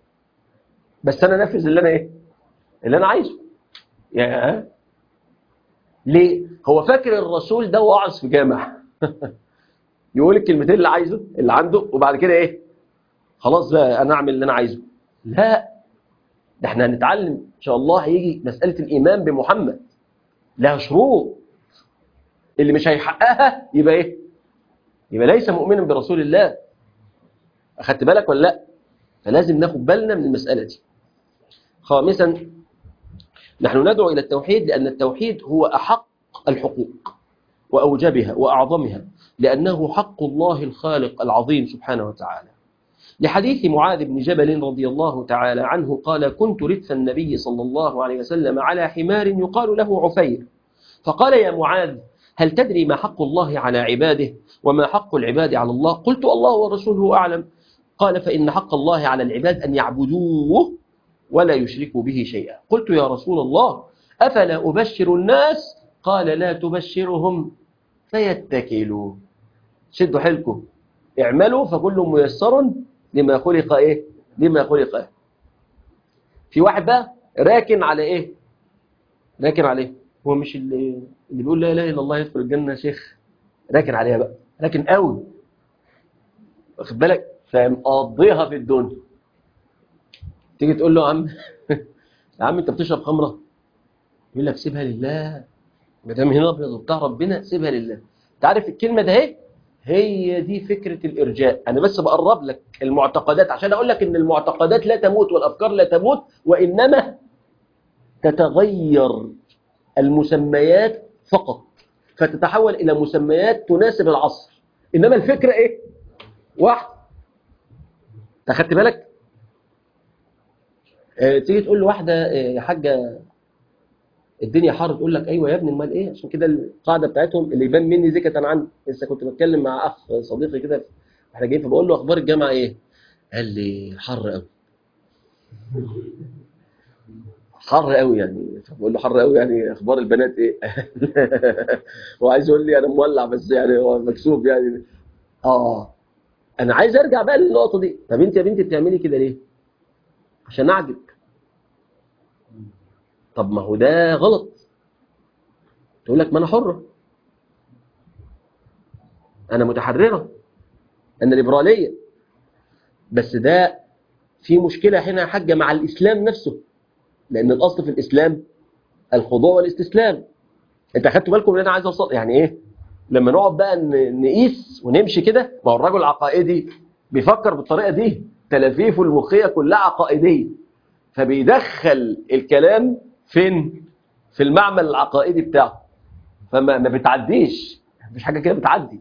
بس انا نفذ اللي انا ايه اللي انا عايزه يا ليه هو فاكر الرسول ده واعظ في جامع يقول الكلمتين اللي عايزه اللي عنده وبعد كده ايه خلاص بقى انا اعمل اللي انا عايزه لا ده احنا هنتعلم ان شاء الله هيجي مسألة الايمان بمحمد لها شروط اللي مش هيحققها يبقى ايه يبقى ليس مؤمنا برسول الله اخدت بالك ولا لا فلازم ناخد بالنا من المسألة دي خامسا نحن ندعو إلى التوحيد لأن التوحيد هو أحق الحقوق وأوجبها وأعظمها لأنه حق الله الخالق العظيم سبحانه وتعالى لحديث معاذ بن جبل رضي الله تعالى عنه قال كنت ردف النبي صلى الله عليه وسلم على حمار يقال له عفير فقال يا معاذ هل تدري ما حق الله على عباده وما حق العباد على الله قلت الله ورسوله أعلم قال فإن حق الله على العباد أن يعبدوه ولا يشركوا به شيئا قلت يا رسول الله أفلا أبشر الناس قال لا تبشرهم فيتكلوا شدوا حيلكم اعملوا فكل ميسر لما خلق ايه لما خلق ايه في واحد بقى راكن على ايه راكن على ايه هو مش اللي, اللي بيقول لا اله الا الله يدخل الجنه يا شيخ راكن عليها بقى راكن قوي واخد بالك فمقضيها في الدنيا تيجي تقول له يا عم يا عم انت بتشرب خمره يقول لك سيبها لله ما دام هنا ابيض وبتاع ربنا سيبها لله انت عارف الكلمه ده اهي هي دي فكره الارجاء انا بس بقرب لك المعتقدات عشان اقول لك ان المعتقدات لا تموت والافكار لا تموت وانما تتغير المسميات فقط فتتحول الى مسميات تناسب العصر انما الفكره ايه واحد اخدت بالك اه تيجي تقول لواحده اه يا حاجه الدنيا حر تقول لك ايوه يا ابني امال ايه عشان كده القاعده بتاعتهم اللي يبان مني زكة عني لسه كنت بتكلم مع اخ صديقي كده احنا جايين فبقول له اخبار الجامعه ايه قال لي حر قوي حر قوي يعني فبقول له حر قوي يعني اخبار البنات ايه هو عايز يقول لي انا مولع بس يعني هو مكسوف يعني اه انا عايز ارجع بقى للنقطه دي طب انت يا بنتي بتعملي كده ليه عشان اعجب طب ما هو ده غلط تقول لك ما انا حره انا متحرره انا ليبراليه بس ده في مشكله هنا يا حاجه مع الاسلام نفسه لان الاصل في الاسلام الخضوع والاستسلام انت اخدتوا بالكم ان انا عايز اوصل يعني ايه لما نقعد بقى ن- نقيس ونمشي كده ما هو الراجل العقائدي بيفكر بالطريقه دي تلافيفه المخيه كلها عقائديه فبيدخل الكلام فين في المعمل العقائدي بتاعه فما ما بتعديش مفيش حاجه كده بتعدي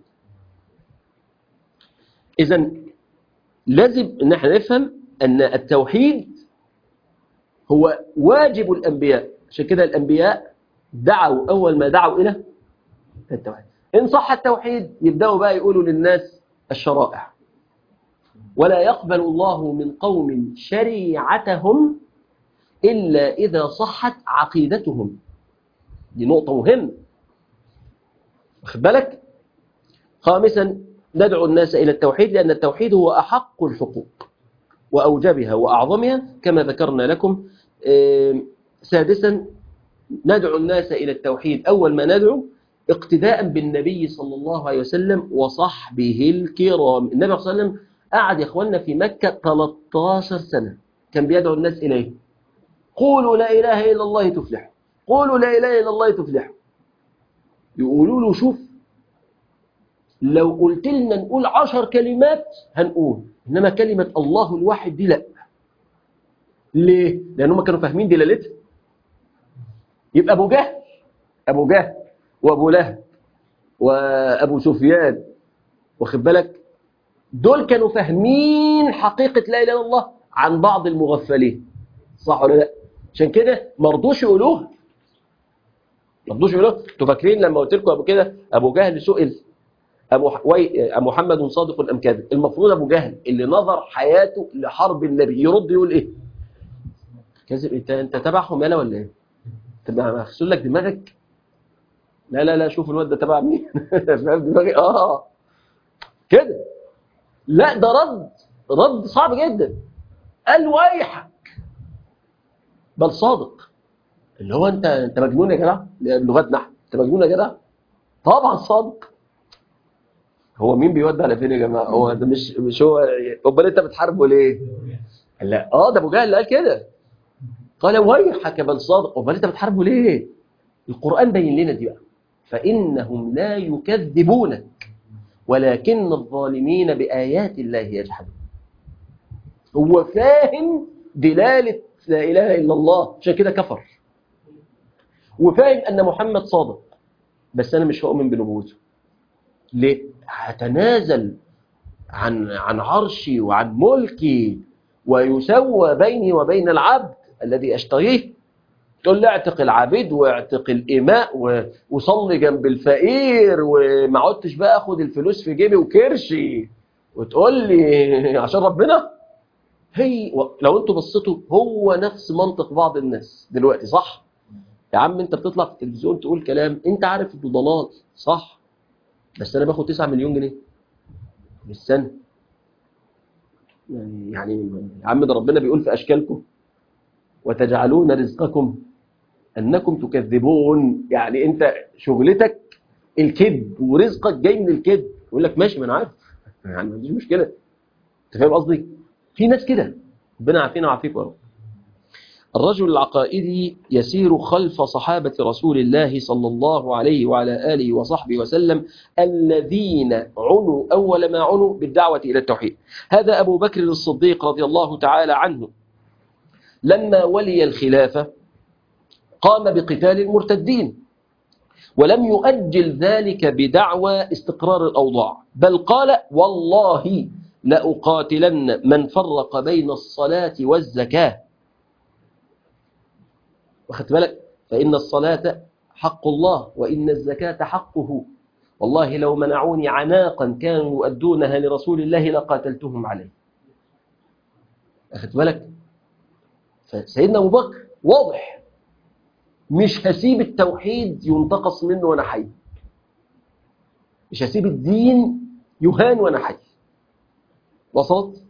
اذا لازم ان احنا نفهم ان التوحيد هو واجب الانبياء عشان كده الانبياء دعوا اول ما دعوا الى التوحيد ان صح التوحيد يبداوا بقى يقولوا للناس الشرائع ولا يقبل الله من قوم شريعتهم الا اذا صحت عقيدتهم دي نقطه مهمه واخد بالك خامسا ندعو الناس الى التوحيد لان التوحيد هو احق الحقوق واوجبها واعظمها كما ذكرنا لكم آم، سادسا ندعو الناس الى التوحيد اول ما ندعو اقتداء بالنبي صلى الله عليه وسلم وصحبه الكرام النبي صلى الله عليه وسلم قعد يا اخواننا في مكه 13 سنه كان بيدعو الناس اليه قولوا لا اله الا الله تفلحوا قولوا لا اله الا الله تفلحوا يقولوا له شوف لو قلت لنا نقول عشر كلمات هنقول إنما كلمة الله الواحد دي لا ليه؟ لأنهم كانوا فاهمين دلالتها يبقى أبو جهل أبو جهل وأبو لهب وأبو سفيان واخد بالك دول كانوا فاهمين حقيقة لا إله إلا الله عن بعض المغفلين صح ولا لا؟ عشان كده ما رضوش يقولوها ما رضوش يقولوها انتوا فاكرين لما قلت لكم قبل كده أبو جهل سئل أبو ح- وي... محمد صادق أم كاذب المفروض أبو جهل اللي نظر حياته لحرب النبي يرد يقول إيه كاذب أنت أنت تبعهم يالا ولا إيه تبقى مغسول لك دماغك لا لا لا شوف الواد ده تبع مين فاهم دماغي آه كده لا ده رد رد صعب جدا قال ويحك بل صادق اللي هو انت انت مجنون يا جدع بلغتنا احنا انت مجنون يا جدع طبعا صادق هو مين بيودي على فين يا جماعه هو ده مش مش هو امال انت بتحاربه ليه لا اه ده ابو جهل اللي قال كده قال ويحك بل صادق امال انت بتحاربه ليه القران بين لنا دي بقى فانهم لا يكذبونك ولكن الظالمين بايات الله يجحدون هو فاهم دلاله لا اله الا الله عشان كده كفر وفاهم ان محمد صادق بس انا مش هؤمن بنبوته ليه هتنازل عن عن عرشي وعن ملكي ويسوى بيني وبين العبد الذي اشتريه تقول لي اعتق العبيد واعتق الاماء و- وصلي جنب الفقير وما عدتش بقى اخد الفلوس في جيبي وكرشي وتقول لي عشان ربنا هي و- لو انتوا بصيتوا هو نفس منطق بعض الناس دلوقتي صح يا عم انت بتطلع في التلفزيون تقول كلام انت عارف انه ضلال صح بس انا باخد 9 مليون جنيه في السنه يعني يعني يا عم ده ربنا بيقول في اشكالكم وتجعلون رزقكم انكم تكذبون يعني انت شغلتك الكذب ورزقك جاي من الكذب يقول لك ماشي ما انا عارف يعني ما عنديش مشكله انت فاهم قصدي في ناس كده ربنا يعافينا ويعافيكم يا رب الرجل العقائدي يسير خلف صحابة رسول الله صلى الله عليه وعلى آله وصحبه وسلم الذين عنوا أول ما عنوا بالدعوة إلى التوحيد هذا أبو بكر الصديق رضي الله تعالى عنه لما ولي الخلافة قام بقتال المرتدين ولم يؤجل ذلك بدعوى استقرار الأوضاع بل قال والله لأقاتلن من فرق بين الصلاة والزكاة واخدت بالك فإن الصلاة حق الله وإن الزكاة حقه والله لو منعوني عناقا كانوا يؤدونها لرسول الله لقاتلتهم عليه أخذت بالك فسيدنا أبو بكر واضح مش هسيب التوحيد ينتقص منه وأنا حي مش هسيب الدين يهان وأنا حي وصلت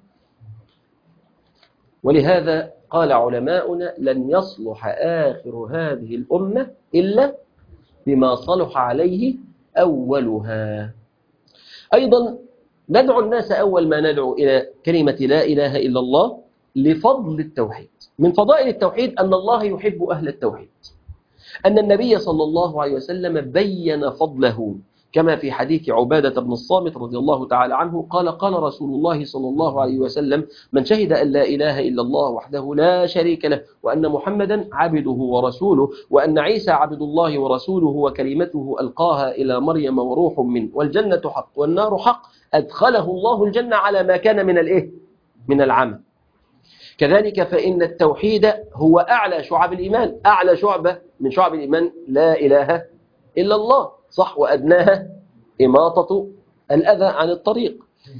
ولهذا قال علماؤنا لن يصلح آخر هذه الأمة إلا بما صلح عليه أولها أيضا ندعو الناس أول ما ندعو إلى كلمة لا إله إلا الله لفضل التوحيد من فضائل التوحيد أن الله يحب أهل التوحيد أن النبي صلى الله عليه وسلم بين فضله كما في حديث عبادة بن الصامت رضي الله تعالى عنه قال قال رسول الله صلى الله عليه وسلم من شهد أن لا إله إلا الله وحده لا شريك له وأن محمدا عبده ورسوله وأن عيسى عبد الله ورسوله وكلمته ألقاها إلى مريم وروح منه والجنة حق والنار حق أدخله الله الجنة على ما كان من الإيه؟ من العمل كذلك فإن التوحيد هو أعلى شعب الإيمان أعلى شعبة من شعب الإيمان لا إله إلا الله صح وأدناها إماطة الأذى عن الطريق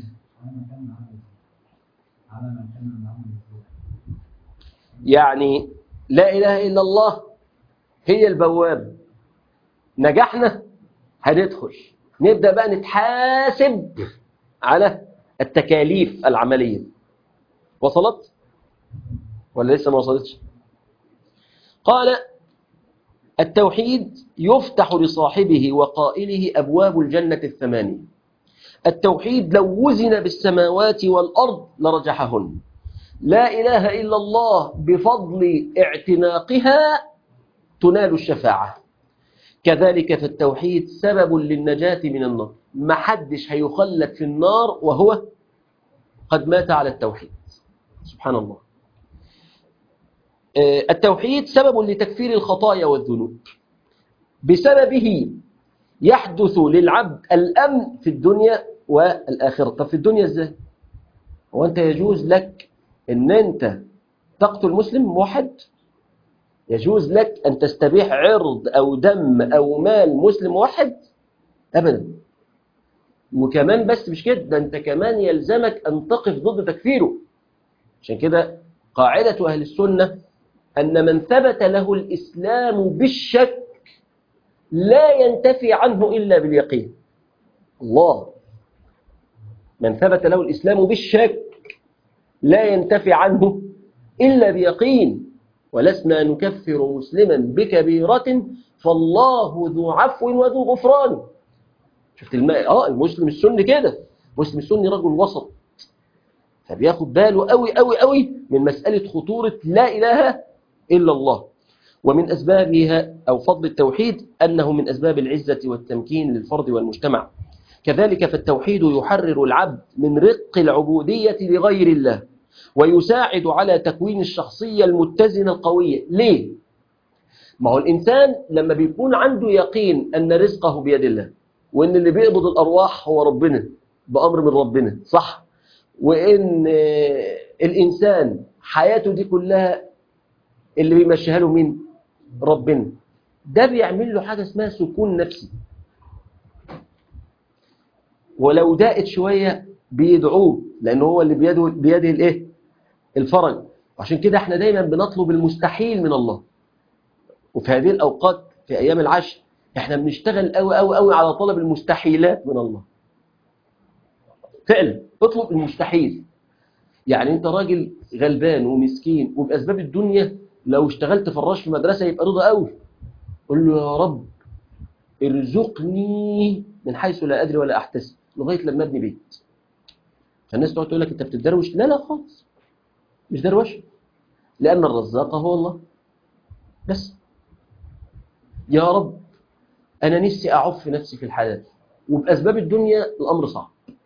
يعني لا إله إلا الله هي البواب نجحنا هندخل نبدأ بقى نتحاسب على التكاليف العملية وصلت ولا لسه ما وصلتش قال التوحيد يفتح لصاحبه وقائله أبواب الجنة الثمانية التوحيد لو وزن بالسماوات والأرض لرجحهن لا إله إلا الله بفضل اعتناقها تنال الشفاعة كذلك في التوحيد سبب للنجاة من النار ما حدش هيخلد في النار وهو قد مات على التوحيد سبحان الله التوحيد سبب لتكفير الخطايا والذنوب بسببه يحدث للعبد الأمن في الدنيا والآخرة طب في الدنيا ازاي هو أنت يجوز لك أن أنت تقتل مسلم موحد يجوز لك أن تستبيح عرض أو دم أو مال مسلم واحد أبدا وكمان بس مش كده ده أنت كمان يلزمك أن تقف ضد تكفيره عشان كده قاعدة أهل السنة أن من ثبت له الإسلام بالشك لا ينتفي عنه إلا باليقين الله من ثبت له الإسلام بالشك لا ينتفي عنه إلا بيقين ولسنا نكفر مسلما بكبيرة فالله ذو عفو وذو غفران شفت الماء اه المسلم السني كده المسلم السني رجل وسط فبياخد باله قوي قوي قوي من مسألة خطورة لا إله إلا الله ومن أسبابها أو فضل التوحيد أنه من أسباب العزة والتمكين للفرد والمجتمع كذلك فالتوحيد يحرر العبد من رق العبودية لغير الله ويساعد على تكوين الشخصية المتزنة القوية ليه؟ ما هو الإنسان لما بيكون عنده يقين أن رزقه بيد الله وأن اللي بيقبض الأرواح هو ربنا بأمر من ربنا صح؟ وإن الإنسان حياته دي كلها اللي بيمشيها له مين؟ ربنا ده بيعمل له حاجة اسمها سكون نفسي ولو دقت شوية بيدعوه لأنه هو اللي بيده, بيده الإيه؟ الفرج وعشان كده احنا دايما بنطلب المستحيل من الله وفي هذه الأوقات في أيام العشر احنا بنشتغل قوي قوي قوي على طلب المستحيلات من الله فعلا اطلب المستحيل يعني انت راجل غلبان ومسكين وبأسباب الدنيا لو اشتغلت فراش في مدرسة يبقى رضا قوي قول له يا رب ارزقني من حيث لا أدري ولا أحتسب لغاية لما ابني بيت فالناس تقعد تقول لك انت بتدروش لا لا خالص مش دروش لأن الرزاق هو الله بس يا رب أنا نفسي أعف نفسي في الحلال وبأسباب الدنيا الأمر صعب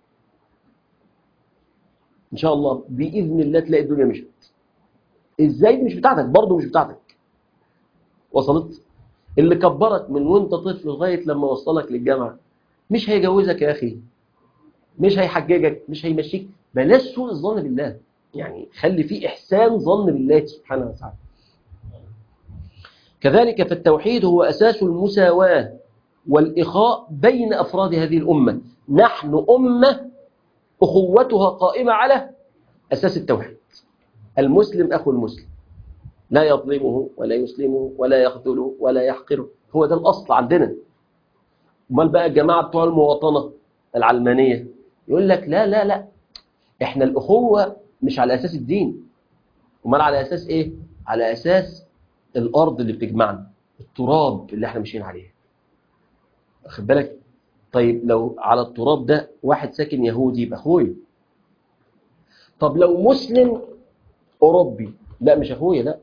إن شاء الله بإذن الله تلاقي الدنيا مشت إزاي مش بتاعتك برضه مش بتاعتك وصلت اللي كبرك من وانت طفل لغاية لما وصلك للجامعة مش هيجوزك يا أخي مش هيحججك مش هيمشيك بلاش سوء الظن بالله يعني خلي فيه إحسان ظن بالله سبحانه وتعالى كذلك فالتوحيد هو أساس المساواة والإخاء بين أفراد هذه الأمة نحن أمة أخوتها قائمة على أساس التوحيد المسلم أخو المسلم لا يظلمه ولا يسلمه ولا يخذله ولا يحقره هو ده الأصل عندنا امال بقى الجماعة بتوع المواطنة العلمانية يقول لك لا لا لا احنا الأخوة مش على أساس الدين امال على أساس إيه؟ على أساس الأرض اللي بتجمعنا التراب اللي احنا ماشيين عليه واخد بالك طيب لو على التراب ده واحد ساكن يهودي يبقى اخويا طب لو مسلم اوروبي لا مش اخويا لا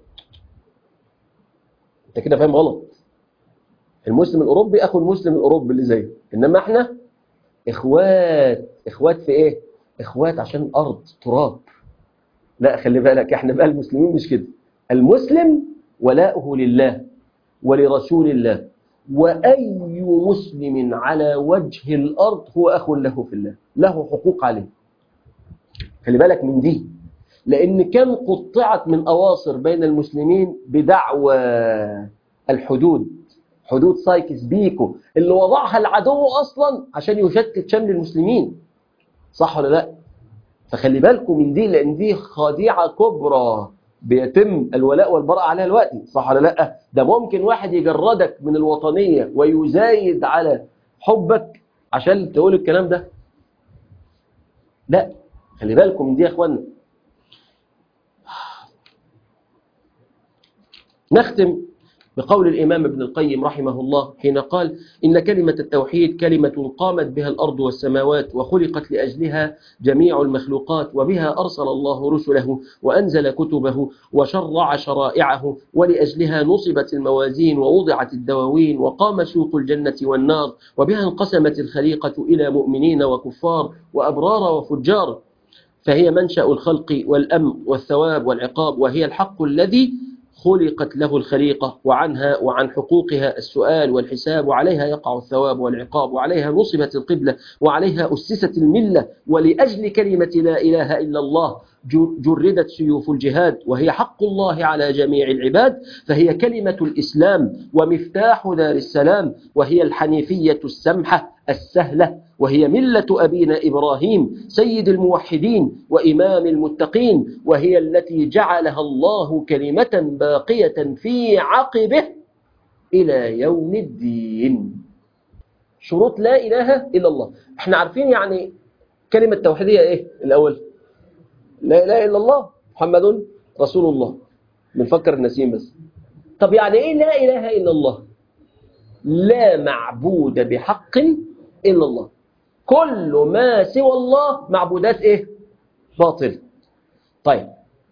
انت كده فاهم غلط المسلم الاوروبي اخو المسلم الاوروبي اللي زيه انما احنا اخوات اخوات في ايه اخوات عشان ارض تراب لا خلي بالك احنا بقى المسلمين مش كده المسلم ولاؤه لله ولرسول الله وأي مسلم على وجه الأرض هو أخ له في الله له حقوق عليه خلي بالك من دي لأن كم قطعت من أواصر بين المسلمين بدعوى الحدود حدود سايكس بيكو اللي وضعها العدو أصلا عشان يشتت شمل المسلمين صح ولا لا فخلي بالكم من دي لأن دي خادعة كبرى بيتم الولاء والبراء عليها دلوقتي صح ولا لا ده ممكن واحد يجردك من الوطنية ويزايد على حبك عشان تقول الكلام ده لا خلي بالكم من دي يا اخوانا نختم بقول الإمام ابن القيم رحمه الله حين قال إن كلمة التوحيد كلمة قامت بها الأرض والسماوات وخلقت لأجلها جميع المخلوقات وبها أرسل الله رسله وأنزل كتبه وشرع شرائعه ولأجلها نصبت الموازين ووضعت الدواوين وقام سوق الجنة والنار وبها انقسمت الخليقة إلى مؤمنين وكفار وأبرار وفجار فهي منشأ الخلق والأمر والثواب والعقاب وهي الحق الذي خلقت له الخليقة وعنها وعن حقوقها السؤال والحساب وعليها يقع الثواب والعقاب وعليها نصبت القبلة وعليها أسست الملة ولأجل كلمة لا إله إلا الله جردت سيوف الجهاد وهي حق الله على جميع العباد فهي كلمة الإسلام ومفتاح دار السلام وهي الحنيفية السمحة السهلة وهي ملة أبينا إبراهيم سيد الموحدين وإمام المتقين وهي التي جعلها الله كلمة باقية في عقبه إلى يوم الدين شروط لا إله إلا الله احنا عارفين يعني كلمة توحيدية إيه الأول لا إله إلا الله محمد رسول الله بنفكر النسيم بس طب يعني إيه لا إله إلا الله لا معبود بحق إلا الله كل ما سوى الله معبودات إيه باطل طيب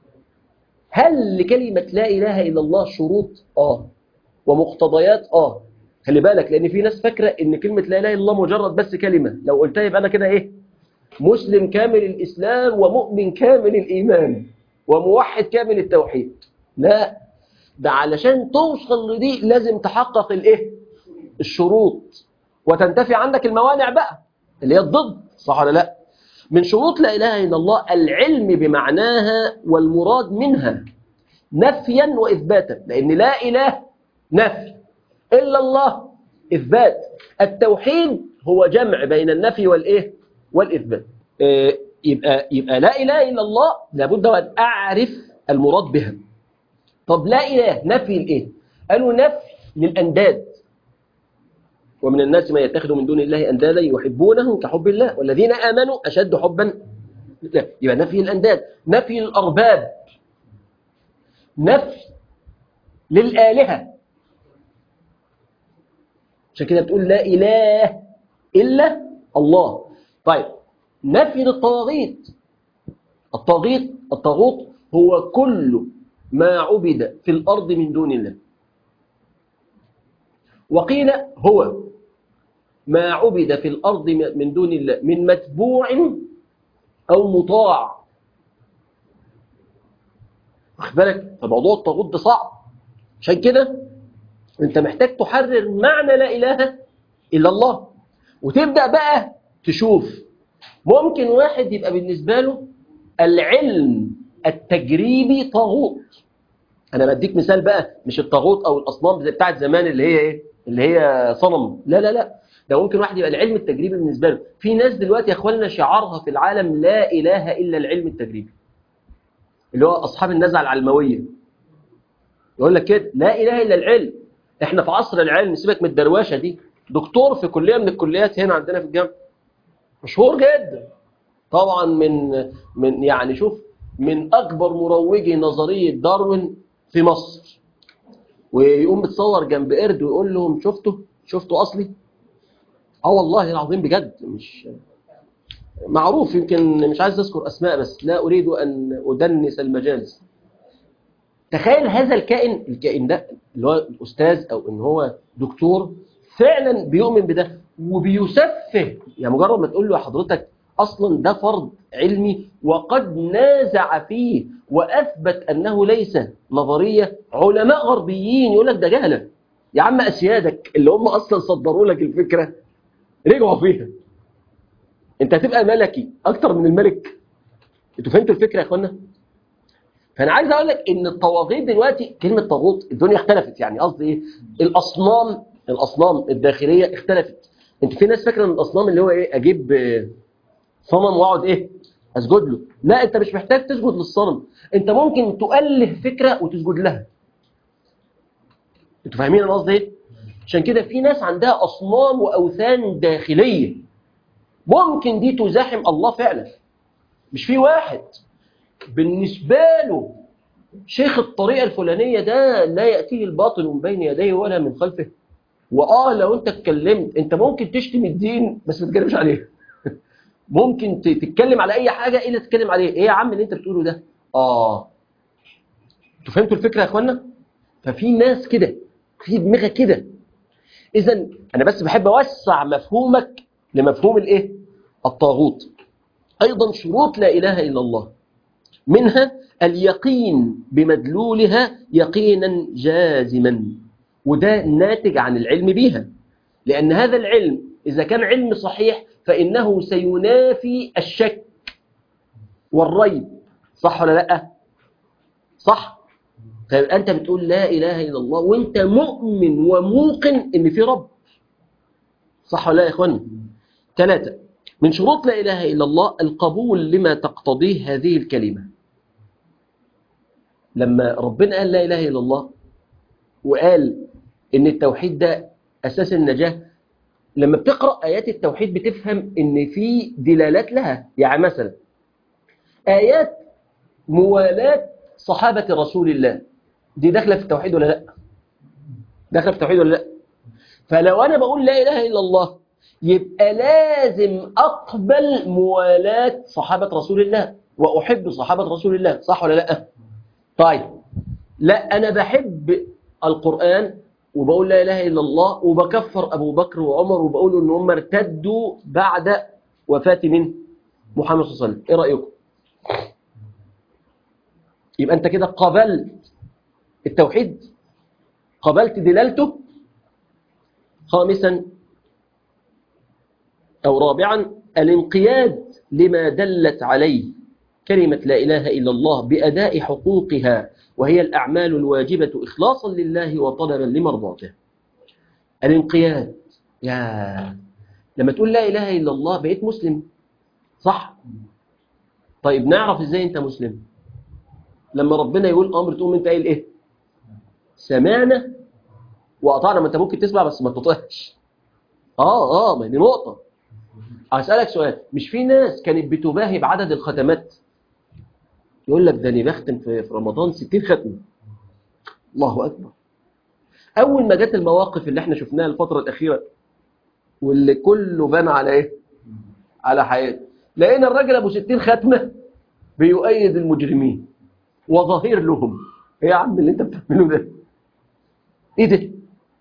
هل لكلمة لا إله إلا الله شروط آه ومقتضيات آه خلي بالك لأن في ناس فاكرة إن كلمة لا إله إلا الله مجرد بس كلمة لو قلتها يبقى أنا كده إيه مسلم كامل الإسلام ومؤمن كامل الإيمان وموحد كامل التوحيد لا ده علشان توصل لدي لازم تحقق الإيه الشروط وتنتفي عندك الموانع بقى اللي هي الضد صح ولا لا من شروط لا إله إلا الله العلم بمعناها والمراد منها نفيا وإثباتا لأن لا إله نفي إلا الله إثبات التوحيد هو جمع بين النفي والإيه والإثبات إيه يبقى, يبقى لا إله إلا الله لابد أن أعرف المراد بها طب لا إله نفي الإيه قالوا نفي للأنداد ومن الناس ما يتخذ من دون الله أندادا يحبونهم كحب الله والذين آمنوا أشد حبا لا. يبقى نفي الأنداد نفي الأرباب نفي للآلهة عشان كده بتقول لا إله إلا الله طيب نفي للطواغيت الطاغيت الطاغوت هو كل ما عبد في الأرض من دون الله وقيل هو ما عبد في الأرض من دون الله من متبوع أو مطاع واخد بالك فموضوع الطاغوت ده صعب عشان كده انت محتاج تحرر معنى لا إله إلا الله وتبدأ بقى تشوف ممكن واحد يبقى بالنسبة له العلم التجريبي طاغوت انا بديك مثال بقى مش الطاغوت او الاصنام زي بتاعت زمان اللي هي ايه اللي هي صنم لا لا لا ده ممكن واحد يبقى العلم التجريبي بالنسبه له في ناس دلوقتي يا اخواننا شعارها في العالم لا اله الا العلم التجريبي اللي هو اصحاب النزعه العلمويه يقول لك كده لا اله الا العلم احنا في عصر العلم سيبك من الدروشه دي دكتور في كليه من الكليات هنا عندنا في الجامعه مشهور جدا طبعا من من يعني شوف من اكبر مروجي نظريه داروين في مصر ويقوم متصور جنب قرد ويقول لهم شفتوا شفتوا اصلي اه والله العظيم بجد مش معروف يمكن مش عايز اذكر اسماء بس لا اريد ان ادنس المجالس تخيل هذا الكائن الكائن ده اللي هو الاستاذ او ان هو دكتور فعلا بيؤمن بده وبيسفه يعني مجرد ما تقول له يا حضرتك اصلا ده فرض علمي وقد نازع فيه واثبت انه ليس نظريه علماء غربيين يقول لك ده جهله يا عم اسيادك اللي هم اصلا صدروا لك الفكره رجعوا فيها انت هتبقى ملكي اكتر من الملك انتوا فهمتوا الفكره يا اخوانا فانا عايز اقول لك ان الطواغيت دلوقتي كلمه طاغوت الدنيا اختلفت يعني قصدي ايه الاصنام الاصنام الداخليه اختلفت انت في ناس فاكره ان الاصنام اللي هو ايه اجيب صنم واقعد ايه اسجد له لا انت مش محتاج تسجد للصنم انت ممكن تؤله فكره وتسجد لها انتوا فاهمين انا قصدي ايه عشان كده في ناس عندها اصنام واوثان داخليه ممكن دي تزاحم الله فعلا مش في واحد بالنسبه له شيخ الطريقه الفلانيه ده لا ياتيه الباطل من بين يديه ولا من خلفه واه لو انت اتكلمت انت ممكن تشتم الدين بس ما تتكلمش عليه ممكن تتكلم على اي حاجه الا تتكلم عليه ايه يا عم اللي انت بتقوله ده اه انتوا فهمتوا الفكره يا اخوانا ففي ناس كده في دماغها كده اذا انا بس بحب اوسع مفهومك لمفهوم الايه الطاغوت ايضا شروط لا اله الا الله منها اليقين بمدلولها يقينا جازما وده ناتج عن العلم بيها لان هذا العلم اذا كان علم صحيح فانه سينافي الشك والريب صح ولا لا صح طيب انت بتقول لا اله الا الله وانت مؤمن وموقن ان في رب صح ولا لا يا اخوان ثلاثة من شروط لا اله الا الله القبول لما تقتضيه هذه الكلمة لما ربنا قال لا اله الا الله وقال ان التوحيد ده اساس النجاة لما بتقرأ آيات التوحيد بتفهم ان في دلالات لها يعني مثلا آيات موالاة صحابة رسول الله دي داخله في التوحيد ولا لا داخله في التوحيد ولا لا فلو انا بقول لا اله الا الله يبقى لازم اقبل موالاه صحابه رسول الله واحب صحابه رسول الله صح ولا لا طيب لا انا بحب القران وبقول لا اله الا الله وبكفر ابو بكر وعمر وبقول ان هم ارتدوا بعد وفاه من محمد صلى الله عليه وسلم ايه رايكم يبقى انت كده قبلت التوحيد قبلت دلالته خامسا أو رابعا الانقياد لما دلت عليه كلمة لا إله إلا الله بأداء حقوقها وهي الأعمال الواجبة إخلاصا لله وطلبا لمرضاته الانقياد يا لما تقول لا إله إلا الله بقيت مسلم صح طيب نعرف إزاي أنت مسلم لما ربنا يقول أمر تقوم أنت قايل إيه سمعنا وقطعنا ما انت ممكن تسمع بس ما تطيعش اه اه ما دي نقطة هسألك سؤال مش في ناس كانت بتباهي بعدد الختمات يقول لك ده انا بختم في في رمضان 60 ختمة الله أكبر أول ما جت المواقف اللي احنا شفناها الفترة الأخيرة واللي كله بان على ايه على حياته لقينا الراجل أبو 60 ختمة بيؤيد المجرمين وظهير لهم ايه يا عم اللي انت بتعمله ده ايه ده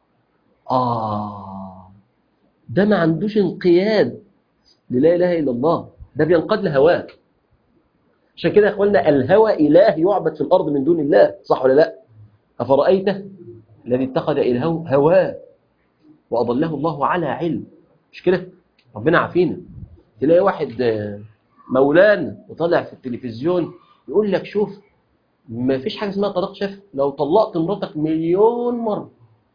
اه ده ما عندوش انقياد للا اله الا الله ده بينقاد لهواه عشان كده يا اخوانا الهوى اله يعبد في الارض من دون الله صح ولا لا افرايته الذي اتخذ الهه هواه واضله الله على علم مش كده ربنا عافينا تلاقي واحد مولانا وطالع في التلفزيون يقول لك شوف ما فيش حاجه اسمها طلاق شفهي لو طلقت مراتك مليون مره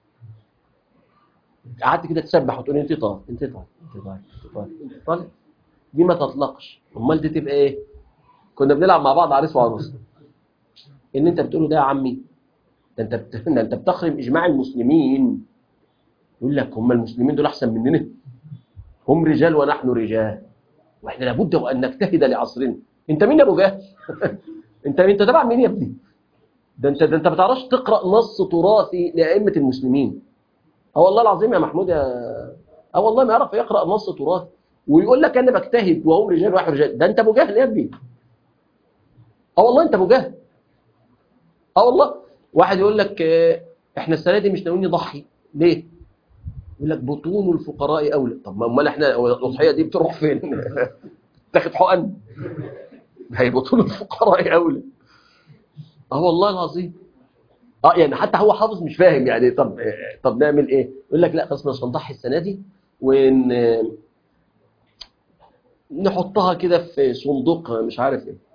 قعدت كده تسبح وتقول انت طالق انت طالق انت طالق انت طالق انت طالق دي ما تطلقش امال دي تبقى ايه كنا بنلعب مع بعض عريس وعروسه ان انت بتقوله ده يا عمي ده انت بت... ده انت بتخرم اجماع المسلمين يقول لك هم المسلمين دول احسن مننا هم رجال ونحن رجال واحنا لابد ان نجتهد لعصرنا انت مين يا ابو جهل انت انت تبع مين يا ابني ده انت ده انت ما بتعرفش تقرا نص تراثي لائمه المسلمين اه والله العظيم يا محمود يا اه والله ما يعرف يقرا نص تراثي ويقول لك انا بجتهد وهم رجال واحد رجال ده انت ابو جهل يا ابني اه والله انت ابو جهل اه والله واحد يقول لك اه، احنا السنه دي مش ناويين نضحي ليه يقول لك بطون الفقراء اولى طب ما امال احنا هو الاضحيه دي بتروح فين تاخد حقن هي بطون الفقراء اولى اه والله العظيم اه يعني حتى هو حافظ مش فاهم يعني طب اه، طب نعمل ايه يقول لك لا خلاص مش هنضحي السنه دي ون نحطها كده في صندوق مش عارف ايه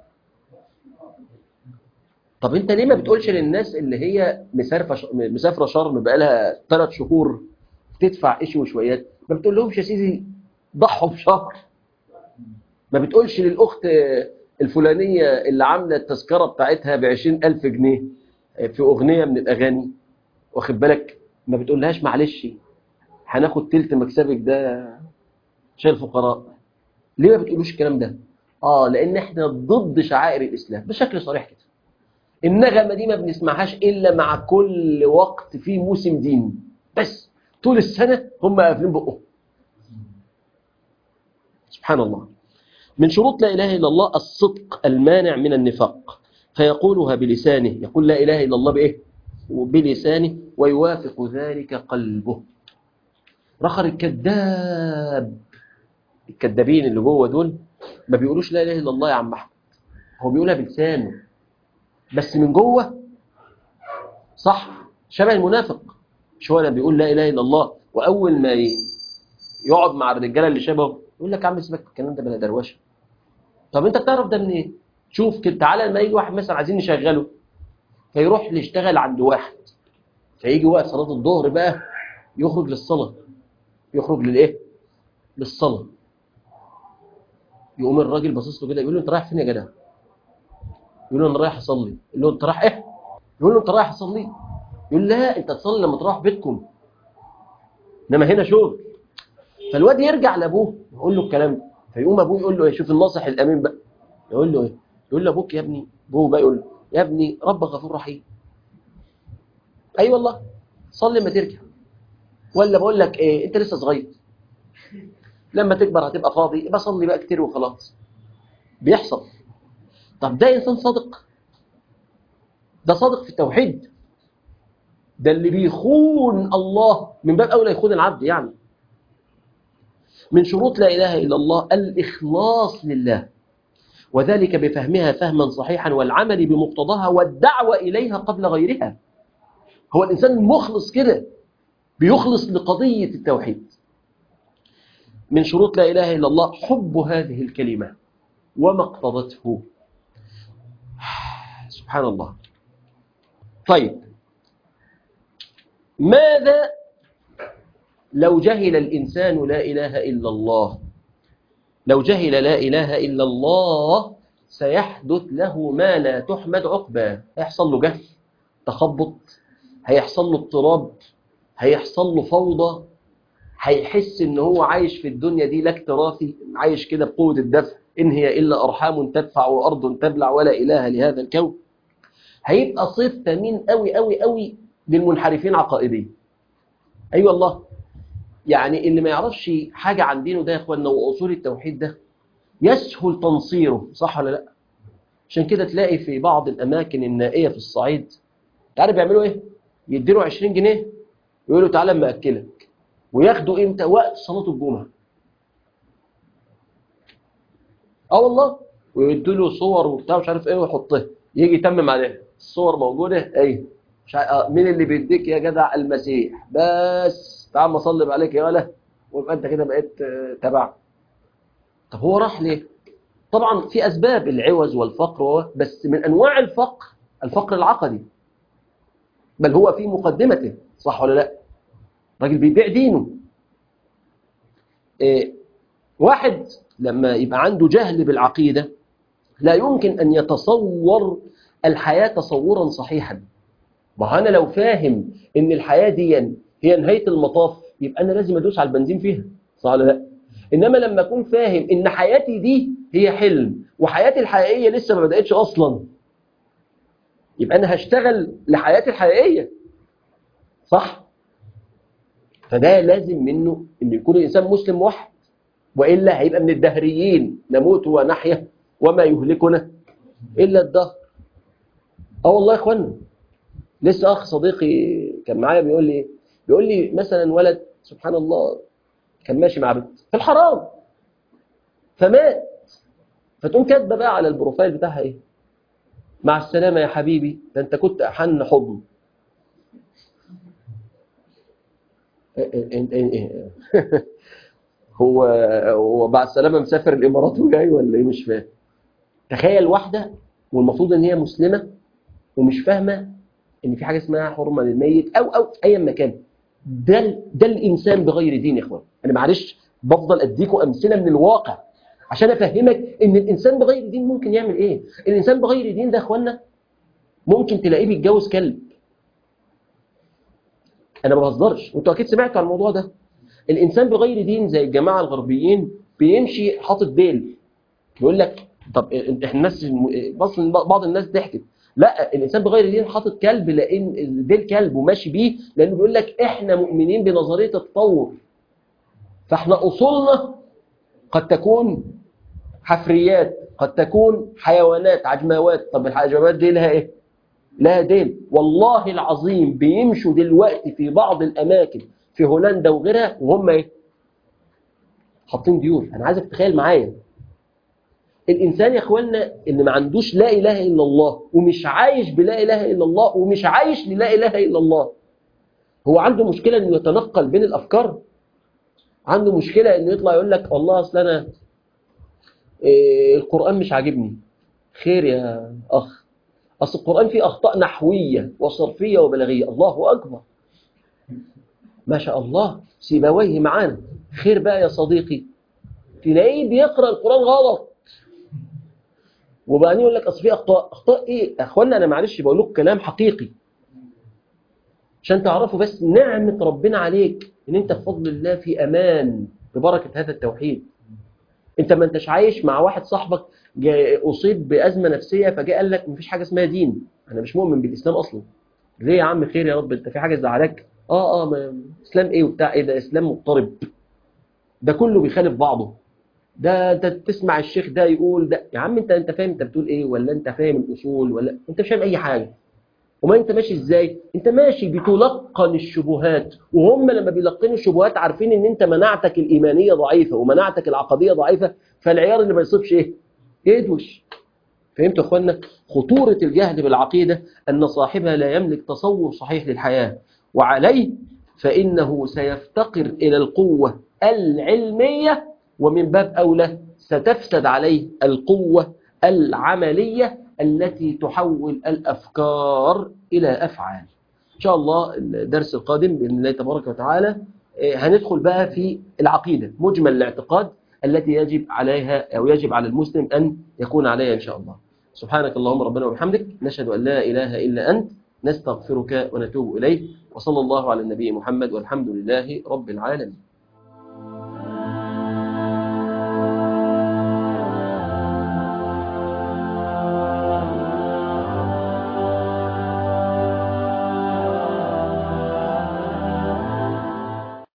طب انت ليه ما بتقولش للناس اللي هي مسافره ش... مسافره شرم بقالها ثلاث شهور تدفع قش وشويات ما بتقول لهمش يا سيدي ضحوا بشهر ما بتقولش للاخت الفلانيه اللي عامله التذكره بتاعتها ب 20000 جنيه في اغنيه من الاغاني واخد بالك ما بتقولهاش معلش هناخد تلت مكسبك ده عشان الفقراء ليه ما بتقولوش الكلام ده اه لان احنا ضد شعائر الاسلام بشكل صريح كده النغمه دي ما بنسمعهاش الا مع كل وقت في موسم ديني بس طول السنه هم قافلين بقهم سبحان الله من شروط لا اله الا الله الصدق المانع من النفاق فيقولها بلسانه يقول لا اله الا الله بايه بلسانه ويوافق ذلك قلبه رخر الكذاب الكذابين اللي جوه دول ما بيقولوش لا اله الا الله يا عم احمد هو بيقولها بلسانه بس من جوه صح شبه المنافق مش هو اللي بيقول لا اله الا الله واول ما ي- يقعد مع الرجاله اللي شبهه يقول لك يا عم سيبك الكلام ده بلا دروشه طب انت بتعرف ده منين إيه؟ شوف كده تعالى لما يجي واحد مثلا عايزين نشغله فيروح يشتغل عند واحد فيجي وقت صلاه الظهر بقى يخرج للصلاه يخرج للايه للصلاه يقوم الراجل باصص له كده يقول له انت رايح فين يا جدع يقول له انا رايح اصلي يقول له انت رايح ايه يقول له انت رايح اصلي يقول لا انت تصلي لما تروح بيتكم انما هنا شغل فالواد يرجع لابوه يقول له الكلام ده فيقوم ابوه يقول له ايه شوف الناصح الامين بقى يقول له ايه يقول له ابوك يا ابني ابوه بقى يقول له يا ابني ربك غفور رحيم اي أيوة والله صلي لما ترجع ولا بقول لك ايه انت لسه صغير لما تكبر هتبقى فاضي يبقى صلي بقى كتير وخلاص بيحصل طب ده انسان صادق ده صادق في التوحيد ده اللي بيخون الله من باب اولى يخون العبد يعني من شروط لا اله الا الله الاخلاص لله وذلك بفهمها فهما صحيحا والعمل بمقتضاها والدعوه اليها قبل غيرها هو الانسان المخلص كده بيخلص لقضيه التوحيد من شروط لا اله الا الله حب هذه الكلمه وما اقتضته سبحان الله طيب ماذا لو جهل الإنسان لا إله إلا الله لو جهل لا إله إلا الله سيحدث له ما لا تحمد عقباه هيحصل له جهل تخبط هيحصل له اضطراب هيحصل له فوضى هيحس ان هو عايش في الدنيا دي لا اكتراثي عايش كده بقوة الدفع إن هي إلا أرحام تدفع وأرض تبلع ولا إله لهذا الكون هيبقى صيف ثمين قوي قوي قوي للمنحرفين عقائديا اي أيوة والله يعني اللي ما يعرفش حاجه عن دينه ده يا اخوانا واصول التوحيد ده يسهل تنصيره صح ولا لا عشان كده تلاقي في بعض الاماكن النائيه في الصعيد تعرف بيعملوا ايه يديله 20 جنيه ويقولوا تعالى اما اكلك وياخدوا امتى وقت صلاه الجمعه اه والله ويدوا له صور وبتاع مش عارف ايه ويحطها يجي يتمم عليها الصور موجوده ايوه مش عارف مين اللي بيديك يا جدع المسيح بس تعال ما اصلي عليك يا ولا ويبقى انت كده بقيت تبع طب هو راح ليه طبعا في اسباب العوز والفقر بس من انواع الفقر الفقر العقدي بل هو في مقدمته صح ولا لا راجل بيبيع دينه إيه واحد لما يبقى عنده جهل بالعقيدة لا يمكن أن يتصور الحياة تصورا صحيحا ما أنا لو فاهم أن الحياة دي هي نهاية المطاف يبقى أنا لازم أدوس على البنزين فيها صح ولا لا إنما لما أكون فاهم أن حياتي دي هي حلم وحياتي الحقيقية لسه ما بدأتش أصلا يبقى أنا هشتغل لحياتي الحقيقية صح فده لازم منه أن يكون الإنسان مسلم موحد وإلا هيبقى من الدهريين نموت ونحيا وما يهلكنا إلا الدهر اه والله يا اخوانا لسه اخ صديقي كان معايا بيقول لي بيقول لي مثلا ولد سبحان الله كان ماشي مع بنت في الحرام فمات فتقوم كاتبه بقى على البروفايل بتاعها ايه مع السلامه يا حبيبي ده انت كنت احن حضن هو هو بعد السلامه مسافر الامارات وجاي ولا ايه مش فاهم تخيل واحده والمفروض ان هي مسلمه ومش فاهمه ان في حاجه اسمها حرمه للميت او او ايا ما كان ده ده الانسان بغير دين يا اخوان انا معلش بفضل اديكم امثله من الواقع عشان افهمك ان الانسان بغير دين ممكن يعمل ايه الانسان بغير دين ده يا اخوانا ممكن تلاقيه بيتجوز كلب انا ما بهزرش وانتوا اكيد سمعتوا عن الموضوع ده الانسان بغير دين زي الجماعه الغربيين بيمشي حاطط ديل بيقول لك طب احنا الناس بص بعض الناس ضحكت لا الانسان بغير دين حاطط كلب لان ديل كلب وماشي بيه لانه بيقول لك احنا مؤمنين بنظريه التطور فاحنا اصولنا قد تكون حفريات قد تكون حيوانات عجماوات طب الحيوانات دي لها ايه لها ديل والله العظيم بيمشوا دلوقتي في بعض الاماكن في هولندا وغيرها وهم ايه حاطين ديول انا عايزك تتخيل معايا الانسان يا اخوانا اللي ما عندوش لا اله الا الله ومش عايش بلا اله الا الله ومش عايش للا اله الا الله هو عنده مشكله انه يتنقل بين الافكار عنده مشكله انه يطلع يقول لك والله اصل انا إيه القران مش عاجبني خير يا اخ اصل القران فيه اخطاء نحويه وصرفيه وبلاغيه الله اكبر ما شاء الله سيبويه معانا خير بقى يا صديقي تلاقيه بيقرا القران غلط وبعدين يقول لك اصل في اخطاء اخطاء ايه اخوانا انا معلش بقول لكم كلام حقيقي عشان تعرفوا بس نعمه ربنا عليك ان انت بفضل الله في امان ببركه هذا التوحيد انت ما انتش عايش مع واحد صاحبك اصيب بازمه نفسيه فجاء قال لك مفيش حاجه اسمها دين انا مش مؤمن بالاسلام اصلا ليه يا عم خير يا رب انت في حاجه زعلك اه اه ما اسلام ايه وبتاع ايه ده اسلام مضطرب ده كله بيخالف بعضه ده انت تسمع الشيخ ده يقول ده يا عم انت انت فاهم انت بتقول ايه ولا انت فاهم الاصول ولا انت مش فاهم اي حاجه وما انت ماشي ازاي انت ماشي بتلقن الشبهات وهم لما بيلقنوا الشبهات عارفين ان انت مناعتك الايمانيه ضعيفه ومناعتك العقديه ضعيفه فالعيار اللي ما يصيبش ايه يدوش فهمتوا يا اخوانا خطوره الجهل بالعقيده ان صاحبها لا يملك تصور صحيح للحياه وعليه فانه سيفتقر الى القوه العلميه ومن باب أولى ستفسد عليه القوة العملية التي تحول الأفكار إلى أفعال إن شاء الله الدرس القادم بإذن الله تبارك وتعالى هندخل بقى في العقيدة مجمل الاعتقاد التي يجب عليها أو يجب على المسلم أن يكون عليها إن شاء الله سبحانك اللهم ربنا وبحمدك نشهد أن لا إله إلا أنت نستغفرك ونتوب إليك وصلى الله على النبي محمد والحمد لله رب العالمين